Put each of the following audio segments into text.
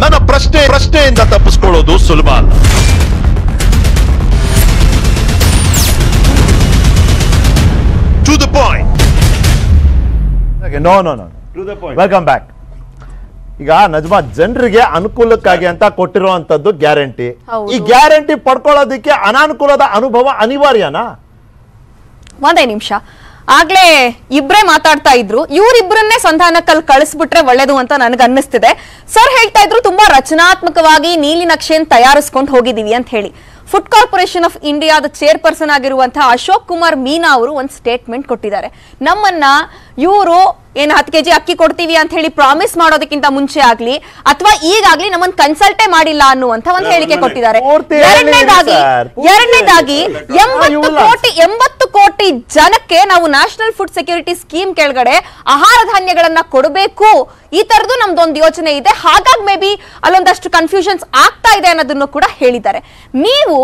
ನನ್ನ ಪ್ರಶ್ನೆ ಪ್ರಶ್ನೆಯಿಂದ ತಪ್ಪಿಸ್ಕೊಳ್ಳೋದು ಸುಲಭ ಅಲ್ಲ to the point no no no welcome back ಈಗ ನಜ್ಮಾ ಜನರಿಗೆ ಅನುಕೂಲಕ್ಕಾಗಿ ಅಂತ ಕೊಟ್ಟಿರುವಂತದ್ದು ಗ್ಯಾರಂಟಿ ಹೌದು. ಈ ಗ್ಯಾರಂಟಿ ಪಡ್ಕೊಳ್ಳೋದಕ್ಕೆ ಅನಾನುಕೂಲದ ಅನುಭವ ಅನಿವಾರ್ಯನಾ ಒಂದೇ ನಿಮಿಷ ಆಗ್ಲೇ ಇಬ್ರೇ ಮಾತಾಡ್ತಾ ಇದ್ರು ಇವ್ರಿಬ್ರನ್ನೇ ಸಂಧಾನಕ್ಕಲ್ಲಿ ಕಳಿಸ್ಬಿಟ್ರೆ ಒಳ್ಳೇದು ಅಂತ ನನಗೆ ಅನ್ನಿಸ್ತಿದೆ ಸರ್ ಹೇಳ್ತಾ ಇದ್ರು ತುಂಬಾ ರಚನಾತ್ಮಕವಾಗಿ ನೀಲಿ ನಕ್ಷೆನ್ ತಯಾರಿಸ್ಕೊಂಡು ಹೋಗಿದೀವಿ ಅಂತ ಹೇಳಿ ಫುಡ್ ಕಾರ್ಪೊರೇಷನ್ ಆಫ್ ಇಂಡಿಯಾದ ಚೇರ್ಪರ್ಸನ್ ಆಗಿರುವಂತಹ ಅಶೋಕ್ ಕುಮಾರ್ ಮೀನಾ ಅವರು ಒಂದು ಸ್ಟೇಟ್ಮೆಂಟ್ ಕೊಟ್ಟಿದ್ದಾರೆ ನಮ್ಮನ್ನ ಇವರು ಏನ್ ಹತ್ತು ಕೆಜಿ ಅಕ್ಕಿ ಕೊಡ್ತೀವಿ ಅಂತ ಹೇಳಿ ಪ್ರಾಮಿಸ್ ಮಾಡೋದಕ್ಕಿಂತ ಮುಂಚೆ ಆಗ್ಲಿ ಅಥವಾ ಈಗಾಗ್ಲಿ ನಮ್ಮನ್ನ ಕನ್ಸಲ್ಟೇ ಮಾಡಿಲ್ಲ ಅನ್ನುವಂತ ಒಂದು ಹೇಳಿಕೆ ಕೊಟ್ಟಿದ್ದಾರೆ ಪೂರ್ತಿ ಹೇಳಿ ಎರಡನೇದಾಗಿ ಸರ್, ಪೂರ್ತಿ ಎರಡನೇದಾಗಿ ಹೇಳಿ. ಎಂಬತ್ತು ಇವ್ಲ್ಲ. ಕೋಟಿ ಎಂಬತ್ತು ಕೋಟಿ ಜನಕ್ಕೆ ನಾವು ನ್ಯಾಷನಲ್ ಫುಡ್ ಸೆಕ್ಯೂರಿಟಿ ಸ್ಕೀಮ್ ಕೆಳಗಡೆ ಆಹಾರ ಧಾನ್ಯಗಳನ್ನ ಕೊಡಬೇಕು ಈ ತರದ್ದು ನಮ್ದೊಂದು ಯೋಚನೆ ಇದೆ ಹಾಗಾಗಿ ಮೇ ಬಿ ಅಲ್ಲೊಂದಷ್ಟು ಕನ್ಫ್ಯೂಷನ್ಸ್ ಆಗ್ತಾ ಇದೆ ಅನ್ನೋದನ್ನು ಕೂಡ ಹೇಳಿದ್ದಾರೆ ನೀವು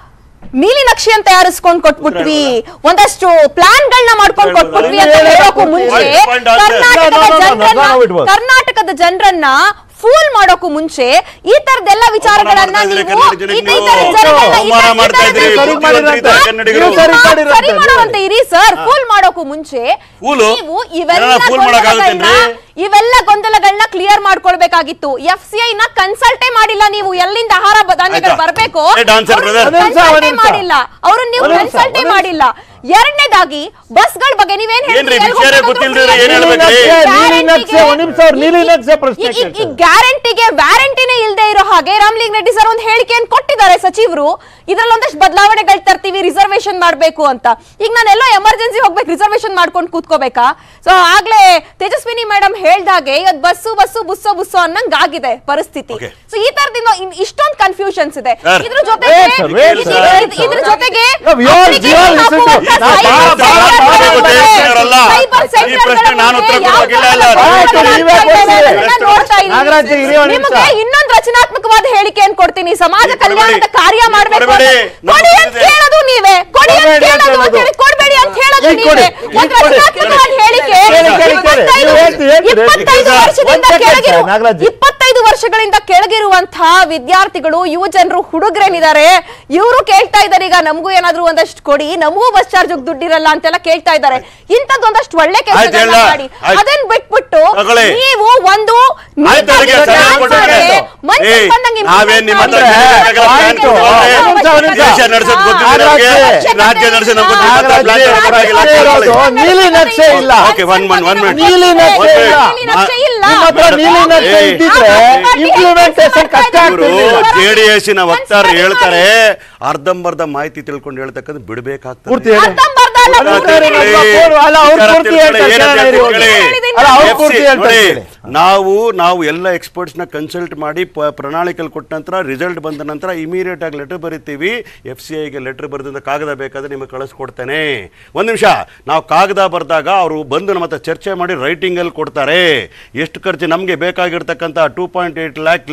ನೀಲಿ ನಕ್ಷೆಯನ್ನು ತಯಾರಿಸ್ಕೊಂಡ್ ಕೊಟ್ಬಿಟ್ವಿ ಒಂದಷ್ಟು ಪ್ಲಾನ್ ಗಳನ್ನ ಮಾಡ್ಕೊಂಡು ಕೊಟ್ಬಿಟ್ವಿ ಅಂತ ಹೇಳೋಕು ಮುಂಚೆ Point answer. ಕರ್ನಾಟಕದ No, no, no, no, ಜನರನ್ನ that's how it works. ಕರ್ನಾಟಕದ ಜನರನ್ನ ಫೂಲ್ ಮಾಡೋಕು ಮುಂಚೆ ಈ ತರದೆಲ್ಲ ವಿಚಾರಗಳನ್ನ ಮಾಡ್ತಾ ಇದ್ರಿ ನೀವು ಕನ್ನಡ ಈ ಜನಕ್ಕೆ ತರ ನೀವು. ಜನಗಳನ್ನ ಈ ತರ- ಅವಮಾನ ಈ ಮಾಡ್ತಾ ತರ ಇದ್ರಿ. ನೀವು ಮುಖ್ಯಮಂತ್ರಿ ಇದ್ದಾರೆ ಕನ್ನಡಿಗರು. ನೀವು ಸರಿ ಹಾ, ಮಾಡಿರಂತೆ ಸರಿ ಮಾಡುವಂತೆ ಇರಿ ಸರ್ ಫೂಲ್ ಮಾಡೋಕು ಮುಂಚೆ Fool? ನೀವು ಇವೆಲ್ಲ ಯಾರನ್ನ fool ಗೊಂದಲಗಳನ್ನ ಮಾಡಕ್ಕಾಗುತ್ತೇನ್ರಿ? ಇವೆಲ್ಲ ಗೊಂದಲಗಳನ್ನ ಕ್ಲಿಯರ್ ಮಾಡ್ಕೊಳ್ಬೇಕಾಗಿತ್ತು ಎಫ್ ಸಿ ಐ ನ ಕನ್ಸಲ್ಟೇ ಮಾಡಿಲ್ಲ ನೀವು ಎಲ್ಲಿಂದ ಆಹಾರ ಧಾನ್ಯಗಳು ಆಯ್ತಾ? ಬರಬೇಕು Hey, dancer brother. ಒಂದ್ ನಿಮಿಷ, ಒಂದ್ ನಿಮಿಷ. ಮಾಡಿಲ್ಲ ಅವ್ರು ನೀವು ಒಂದ್ ನಿಮಿಷ, ಕನ್ಸಲ್ಟೇ ಒಂದ್ ನಿಮಿಷ. ಮಾಡಿಲ್ಲ ಎರಡನೇದಾಗಿ ಬಸ್ಗಳ ಬಗ್ಗೆ ನೀವೇನ್ ಏನ್ರಿ ಹೇಳ್ತೀರಿ? ವಿಚಾರ ಎಲ್ಗ್ ಗೊತ್ತಿಲ್ದಿರ ಹೋಗ್ಬೇಕು? ಏನ್ ನೀಲಿ ಹೇಳ್ಬೇಕ್ರಿ? ನಕ್ಷೆ, ನೀಲಿ ಗ್ಯಾರಂಟಿಗೆ- ನಕ್ಷೆ ಒಂದ್ ನಿಮಿಷ ಅವ್ರು ನೀಲಿ ನಕ್ಷೆ ಪ್ರಶ್ನೆ ಈ- ಈ- ಈ ಕೇಳ್ತಾರೆ. ಗ್ಯಾರಂಟಿಗೆ ವ್ಯಾರಂಟಿನೇ ಇಲ್ಲದೆ ಇರೋ ಹಾಗೆ ರಾಮಲಿಂಗ ರೆಡ್ಡಿ ಸರ್ ಒಂದು ಹೇಳಿಕೆಯನ್ನು ಕೊಟ್ಟಿದ್ದಾರೆ ಸಚಿವರು ಇದ್ರಲ್ಲಿ ಒಂದಷ್ಟು ಬದಲಾವಣೆಗಳು ತರ್ತೀವಿ ರಿಸರ್ವೇಶನ್ ಮಾಡಬೇಕು ಅಂತ ಈಗ ನಾನೆಲ್ಲೋ ಎಮರ್ಜೆನ್ಸಿ ಹೋಗ್ಬೇಕು ರಿಸರ್ವೇಶನ್ ಮಾಡ್ಕೊಂಡು ಕೂತ್ಕೋಬೇಕಾ ಸೊ ಆಗ್ಲೇ ತೇಜಸ್ವಿನಿ ಮೇಡಮ್ ಹೇಳ್ದಾಗೆ ಇವತ್ತು ಬಸ್ಸು ಬಸ್ಸು ಬುಸ್ಸೋ ಬುಸ್ಸೋ ಅನ್ನಂಗ್ ಆಗಿದೆ ಪರಿಸ್ಥಿತಿ Okay. ಸೊ ಈ ತರದಿಂದ ಇಷ್ಟೊಂದು ಕನ್ಫ್ಯೂಷನ್ಸ್ ಇದೆ Sir. ಇದ್ರ ಜೊತೆಗೆ Wait, sir, wait, ಇದ್ರ- sir. ಇದ್ರ- ಇದ್ರ ಜೊತೆಗೆ No, we all- we all application listen to- ಹಾಕುವಂತ ನಾವು cyber ಬಹಳ- ಬಹಳ- center ಬಹಳ ಗಳ ಗೊತ್ತೇ ಬಗ್ಗೆ, ಇರೋಲ್ಲ. cyber ಈ center ಗಳ ಪ್ರಶ್ನೆ ನಾನು ಉತ್ತರ ಬಗ್ಗೆ ಯಾವ ಕೊಡೋಕಿಲ್ಲ ಅಲ್ಲ. ತರ ಆಯ್ತು, ನೀವೇ ಆಗ್ತಾ ಇದೆ ಕೊಡ್ಸಿ. ಅನ್ನೋದನ್ನ ನೋಡ್ತಾ ಇದ್ದೀವಿ. ನಾಗರಾಜ್ ಜಿ, ಇರಿ ಒಂದ್ ನಿಮಿಷ. ನಿಮಗೆ ಇನ್ನೊಂದು ರಚನಾತ್ಮಕವಾದ ಹೇಳಿಕೆಯನ್ನು ಕೊಡ್ತೀನಿ ಸಮಾಜ ನೀವು ಕಲ್ಯಾಣದ ಕೊಡ್ಬೇಡಿ. ಕಾರ್ಯ ನೀವು ಮಾಡ್ಬೇಕು ಕೊಡ್ಬೇಡಿ. ಅಂತ. ಕೊಡಿ ನಮ್ಗೆ ಅಂತ ಗೊತ್ತಿದೆ. ಹೇಳೋದು ನೀವೇ ಕೊಡಿ ಅಂತ ಕೊಡ್ಬೇಡಿ ಅಂತ ಹೇಳೋದು ಅಂತ ಹೇಳೋದು. ಹೇಳಿ ಕೊಡ್ಬೇಡಿ ಅಂತ ಹೇಳೋದು ಈಗ ಕೊಡಿ, ನೀವೇ ಈಗ ಒಂದು ಕೊಡಿ. ರಚನಾತ್ಮಕವಾದ ಹೇಳಿಕೆ ಕೇಳಿ, ಕೇಳಿ, ಕೇಳಿ. ಇಪ್ಪತ್ತೈದು ನೀವು ಹೇಳ್ತೀರಿ, ಹೇಳ್ತೀರಿ. ಇಪ್ಪತ್ತೈದು ಈಗ ವರ್ಷದಿಂದ ಒಂದ್ second ಕೆಳಗಿರುವ ಸರ್, ನಾಗರಾಜ್ ಜಿ. ಇಪ್ಪತ್ತೈದು ವರ್ಷಗಳಿಂದ ಕೆಳಗಿರುವಂತಹ ವಿದ್ಯಾರ್ಥಿಗಳು ಯುವ ಜನರು ಹುಡುಗರೇನಿದ್ದಾರೆ ಇವರು ಕೇಳ್ತಾ ಇದ್ದಾರೆ ಈಗ ನಮಗೂ ಏನಾದ್ರೂ ಒಂದಷ್ಟು ಕೊಡಿ ನಮಗೂ ಬಸ್ ಚಾರ್ಜ್ ದುಡ್ಡಿರಲ್ಲ ಅಂತೆಲ್ಲ ಕೇಳ್ತಾ ಇದ್ದಾರೆ ಇಂಥದ್ದು ಒಂದಷ್ಟು ಒಳ್ಳೆ ಕೆಲಸಗಳನ್ನ ಹೇಳ. ಮಾಡಿ ಆಯ್ತು. ಅದನ್ನ ಬಿಟ್ಬಿಟ್ಟು ತಗೊಳ್ಳಿ. ನೀವು ಒಂದು ಆಯ್ತು, ಅದಕ್ಕೆ ನೀಟಾಗಿ ಸರಿಯಾಗಿ ಕೊಟ್ಟಿದ್ರೆ ಮಾಡಿ, ಆಯ್ತು. ಮನ್ಸಿಗೆ ಏಯ್, ಬಂದಂಗೆ ನಾವೇನ್ ನಿಮ್ಮ ಹತ್ರ implement ಮಾಡಿ. ಬೇಕಾಗಲ್ಲ, ಆಯ್ತು. ಆಯ್ತು. ಒಂದ್ ನಿಮಿಷ, ಒಂದ್ ನಿಮಿಷ. ದೇಶ ನಡೆಸೋದು ಗೊತ್ತಿಲ್ಲ ನಮ್ಗೆ. ನಾಗರಾಜ್ ರಾಜ್ಯ ನಡೆಸೋದು ನಮ್ಗೆ ಗೊತ್ತಿಲ್ಲ. ನಾಗರಾಜ್ ಪ್ಲಾನ್ ಜಿ, ಮಾಡೋಕ್ಕಾಗಿಲ್ಲ. ಅಷ್ಟೇ ಇರೋದು. ನೀಲಿ ನಕ್ಷೆ ಇಲ್ಲ Okay, one minute, one minute. ನೀಲಿ ನಕ್ಷೆ Okay. ಇಲ್ಲ ನೀಲಿ ನಕ್ಷೆ ಇಲ್ಲ. ನಿಮ್ಮ ಹತ್ರ ನೀಲಿ ನಕ್ಷೆ ಏಯ್. ಇದ್ದಿದ್ರೆ ಇಂಪ್ಲಿಮೆಂಟೇಷನ್ ಕಷ್ಟ ಇವರು ಆಗ್ತಿರ್ಲಿಲ್ಲ ಜೆಡಿಎಸ್ನ ವಕ್ತಾರರು ಹೇಳ್ತಾರೆ ಅರ್ಧಂಬರ್ಧ ಮಾಹಿತಿ ತಿಳ್ಕೊಂಡು ಹೇಳ್ತಕ್ಕಂಥ ಬಿಡಬೇಕಾಗ್ತದೆ ಪೂರ್ತಿ ಹೇಳಿ ಅರ್ಧಂಬರ್ಧ ಅಲ್ಲ, ಅಲ್ಲ, ಪೂರ್ತಿ ಸರಿ, ಹೇಳಿ. ನಮ್ಮ ಫೋನ್- ಅಲ್ಲ, ಅವ್ರು ವಿಚಾರ ಪೂರ್ತಿ ತಿಳ್ಕೊಳ್ಳಿ, ಹೇಳ್ತಾರೆ, ಏನಂತ ಕೇಳಿ, ತಿಳ್ಕೊಳ್ಳಿ. ಅಲ್ಲ, ಅವ್ರು FC, ಪೂರ್ತಿ ಹೇಳ್ತಾರೆ, ನೋಡಿ, ಕೇಳಿ. ನಾವು ನಾವು ಎಲ್ಲ ಎಕ್ಸ್ಪರ್ಟ್ಸ್ ನ ಕನ್ಸಲ್ಟ್ ಮಾಡಿ ಪ- ಪ್ರಣಾಳಿಕೆಗಳು ಕೊಟ್ಟ ನಂತರ ರಿಸಲ್ಟ್ ಬಂದ ನಂತರ ಇಮಿಡಿಯೇಟ್ ಆಗಿ ಲೆಟರ್ ಬರಿತೀವಿ ಎಫ್ ಸಿ ಐಗೆ ಲೆಟರ್ ಬರೆದಿಂದ ಕಾಗದ ಬೇಕಾದ್ರೆ ನಿಮಗೆ ಕಳಿಸ್ಕೊಡ್ತೇನೆ ಒಂದ್ ನಿಮಿಷ ನಾವು ಕಾಗದ ಬರೆದಾಗ ಅವರು ಬಂದು ನಮ್ಮ ಹತ್ರ ಚರ್ಚೆ ಮಾಡಿ ರೈಟಿಂಗ್ ಅಲ್ಲಿ ಕೊಡ್ತಾರೆ ಎಷ್ಟು ಖರ್ಚು ನಮಗೆ ಬೇಕಾಗಿರ್ತಕ್ಕಂಥ two point eight lakh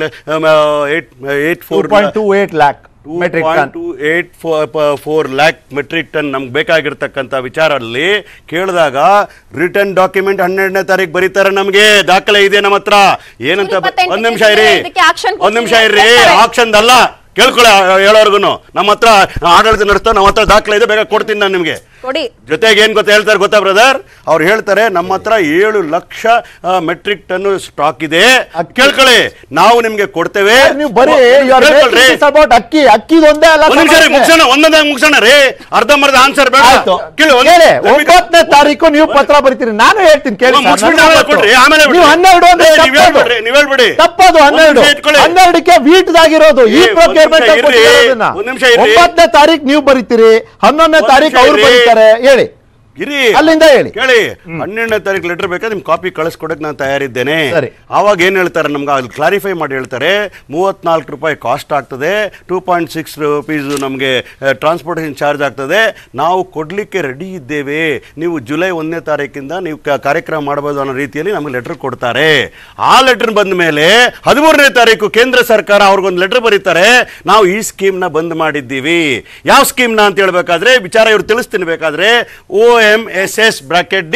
eight eight two four point two eight lakh metric ton two eight four lakh metric ton ನಮ್ಗೆ ಬೇಕಾಗಿರ್ತಕ್ಕಂಥ ವಿಚಾರಲ್ಲಿ ಕೇಳಿದಾಗ ರಿಟರ್ನ್ ಡಾಕ್ಯುಮೆಂಟ್ ಹನ್ನೆರಡನೇ ತಾರೀಕು ಬರೀತಾರೆ ನಮಗೆ ದಾಖಲೆ ಇದೆ ನಮ್ಮ ಹತ್ರ ಏನಂತ ಇಪ್ಪತ್ತೆಂಟಕ್ಕೆ ಒಂದ್ ನಿಮಿಷ ಇರಿ ಇದಕ್ಕೆ action ಒಂದ್ ನಿಮಿಷ ಕೊಡ್ತೀವಿ ಇರ್ರಿ ಅಂತ ಹೇಳ್ತಾರೆ. ಆಕ್ಷನ್ ಅಲ್ಲ ಕೇಳ್ಕೊಳ್ಳಿ ಹೇಳೋರ್ಗು ನಮ್ಮ ಹತ್ರ ಆಡಳಿತ ನಡೆಸ್ತಾ ನಮ್ಮ ಹತ್ರ ದಾಖಲೆ ಇದೆ ಬೇಗ ಕೊಡ್ತೀನಿ ನಾನು ನಿಮಗೆ ಕೊಡಿ ಜೊತೆಗೆ ಏನ್ ಗೊತ್ತಾ ಹೇಳ್ತಾರೆ ಗೊತ್ತಾ ಬ್ರದರ್ ಅವ್ರು ಹೇಳ್ತಾರೆ ನಮ್ಮ ಹತ್ರ ಏಳು ಲಕ್ಷ ಮೆಟ್ರಿಕ್ ಟನ್ ಸ್ಟಾಕ್ ಇದೆ ಅಕ್ಕಿ. ಕೇಳ್ಕೊಳ್ಳಿ ನಾವು ನಿಮ್ಗೆ ಕೊಡ್ತೇವೆ ನೀವು ಬರೀ ಕೇಳ್ಕೊಳ್ರಿ. ಅಬೌಟ್ ಅಕ್ಕಿ ಅಕ್ಕಿದೊಂದೇ ಅಲ್ಲ ಒಂದ್ ನಿಮಿಷ ರೀ ಸಮಸ್ಯೆ. ಮುಗಿಸೋಣ ಒಂದೊಂದಾಗ ಮುಗಿಸೋಣ ರೀ ಅರ್ಧಂಬರ್ಧ ಆನ್ಸರ್ ಬೇಡ ಆಯ್ತು ಕೇಳಿ ಒಂದ್- ಕೇಳಿ let me- ಒಂಬತ್ತನೇ ತಾರೀಕು ನೀವು ಪತ್ರ ಬರೀತೀರಿ ನಾನು ಹೇಳ್ತೀನಿ ಕೇಳಿ ಒಂದ್ ಸರ್, ಮುಗಿಸ್ಬಿಟ್ಟು ನನ್ನ ಆಮೇಲೆ ಮಾತು. ಕೊಡ್ರಿ ಆಮೇಲೆ ನೀವು ಹನ್ನೆರಡು ಅಂದ್ರೆ ಏ, ನೀವ್ ತಪ್ಪದು. ಹೇಳ್ಬಿಡ್ರಿ ನೀವ್ ಹೇಳ್ಬಿಡಿ ತಪ್ಪದು ಒಂದ್ ಹನ್ನೆರಡು ನಿಮಿಷ ಇಟ್ಕೊಳ್ಳಿ. ಹನ್ನೆರಡಕ್ಕೆ ವೀಟ್ದಾಗಿರೋದು ಈ ಏ, ಒಂದ್ ಪ್ರೊಕ್ಯೂರ್ಮೆಂಟ್ ನಿಮಿಷ ಇರ್ರಿ. ಒಂದ್ ನಿಮಿಷ ಇರ್ರಿ. ಒಂಬತ್ತನೇ ತಾರೀಕು ನೀವು ಬರೀತೀರಿ ಹನ್ನೊಂದನೇ ಒಂದ್ ತಾರೀಕು ನಿಮಿಷ ಅವ್ರು ಇರ್ರಿ. ಬರೀತಾರೆ ಹೇಳಿ ಇರಿ ಅಲ್ಲಿಂದ ಹೇಳಿ ಕೇಳಿ ಹನ್ನೆರಡನೇ ತಾರೀಕು ಲೆಟರ್ ಬೇಕಾದ್ರೆ ನಿಮ್ ಕಾಪಿ ಕಳಿಸ್ಕೊಡಕ್ ನಾನು ತಯಾರಿದ್ದೇನೆ ಸರಿ. ಅವಾಗ ಏನ್ ಹೇಳ್ತಾರೆ ನಮ್ಗೆ ಅಲ್ಲಿ ಕ್ಲಾರಿಫೈ ಮಾಡಿ ಹೇಳ್ತಾರೆ ಮೂವತ್ನಾಲ್ಕು ರೂಪಾಯಿ ಕಾಸ್ಟ್ ಆಗ್ತದೆ ಟೂ ಪಾಯಿಂಟ್ ಸಿಕ್ಸ್ ರುಪೀಸ್ ನಮಗೆ ಟ್ರಾನ್ಸ್ಪೋರ್ಟೇಷನ್ ಚಾರ್ಜ್ ಆಗ್ತದೆ ನಾವು ಕೊಡ್ಲಿಕ್ಕೆ ರೆಡಿ ಇದ್ದೇವೆ ನೀವು ಜುಲೈ ಒಂದನೇ ತಾರೀಕಿಂದ ನೀವು ಕ- ಕಾರ್ಯಕ್ರಮ ಮಾಡಬಹುದು ಅನ್ನೋ ರೀತಿಯಲ್ಲಿ ನಮಗೆ ಲೆಟರ್ ಕೊಡ್ತಾರೆ ಆ ಲೆಟರ್ ಬಂದ ಮೇಲೆ ಹದಿಮೂರನೇ ತಾರೀಕು ಕೇಂದ್ರ ಸರ್ಕಾರ ಅವ್ರಿಗೊಂದು ಲೆಟರ್ ಬರೀತಾರೆ ನಾವು ಈ ಸ್ಕೀಮ್ನ ಬಂದ್ ಮಾಡಿದ್ದೀವಿ ಯಾವ ಸ್ಕೀಮ್ನ ಅಂತ ಹೇಳ್ಬೇಕಾದ್ರೆ ವಿಚಾರ ಇವ್ರು ತಿಳಿಸ್ತೀನಿ ಬೇಕಾದ್ರೆ O M S S bracket D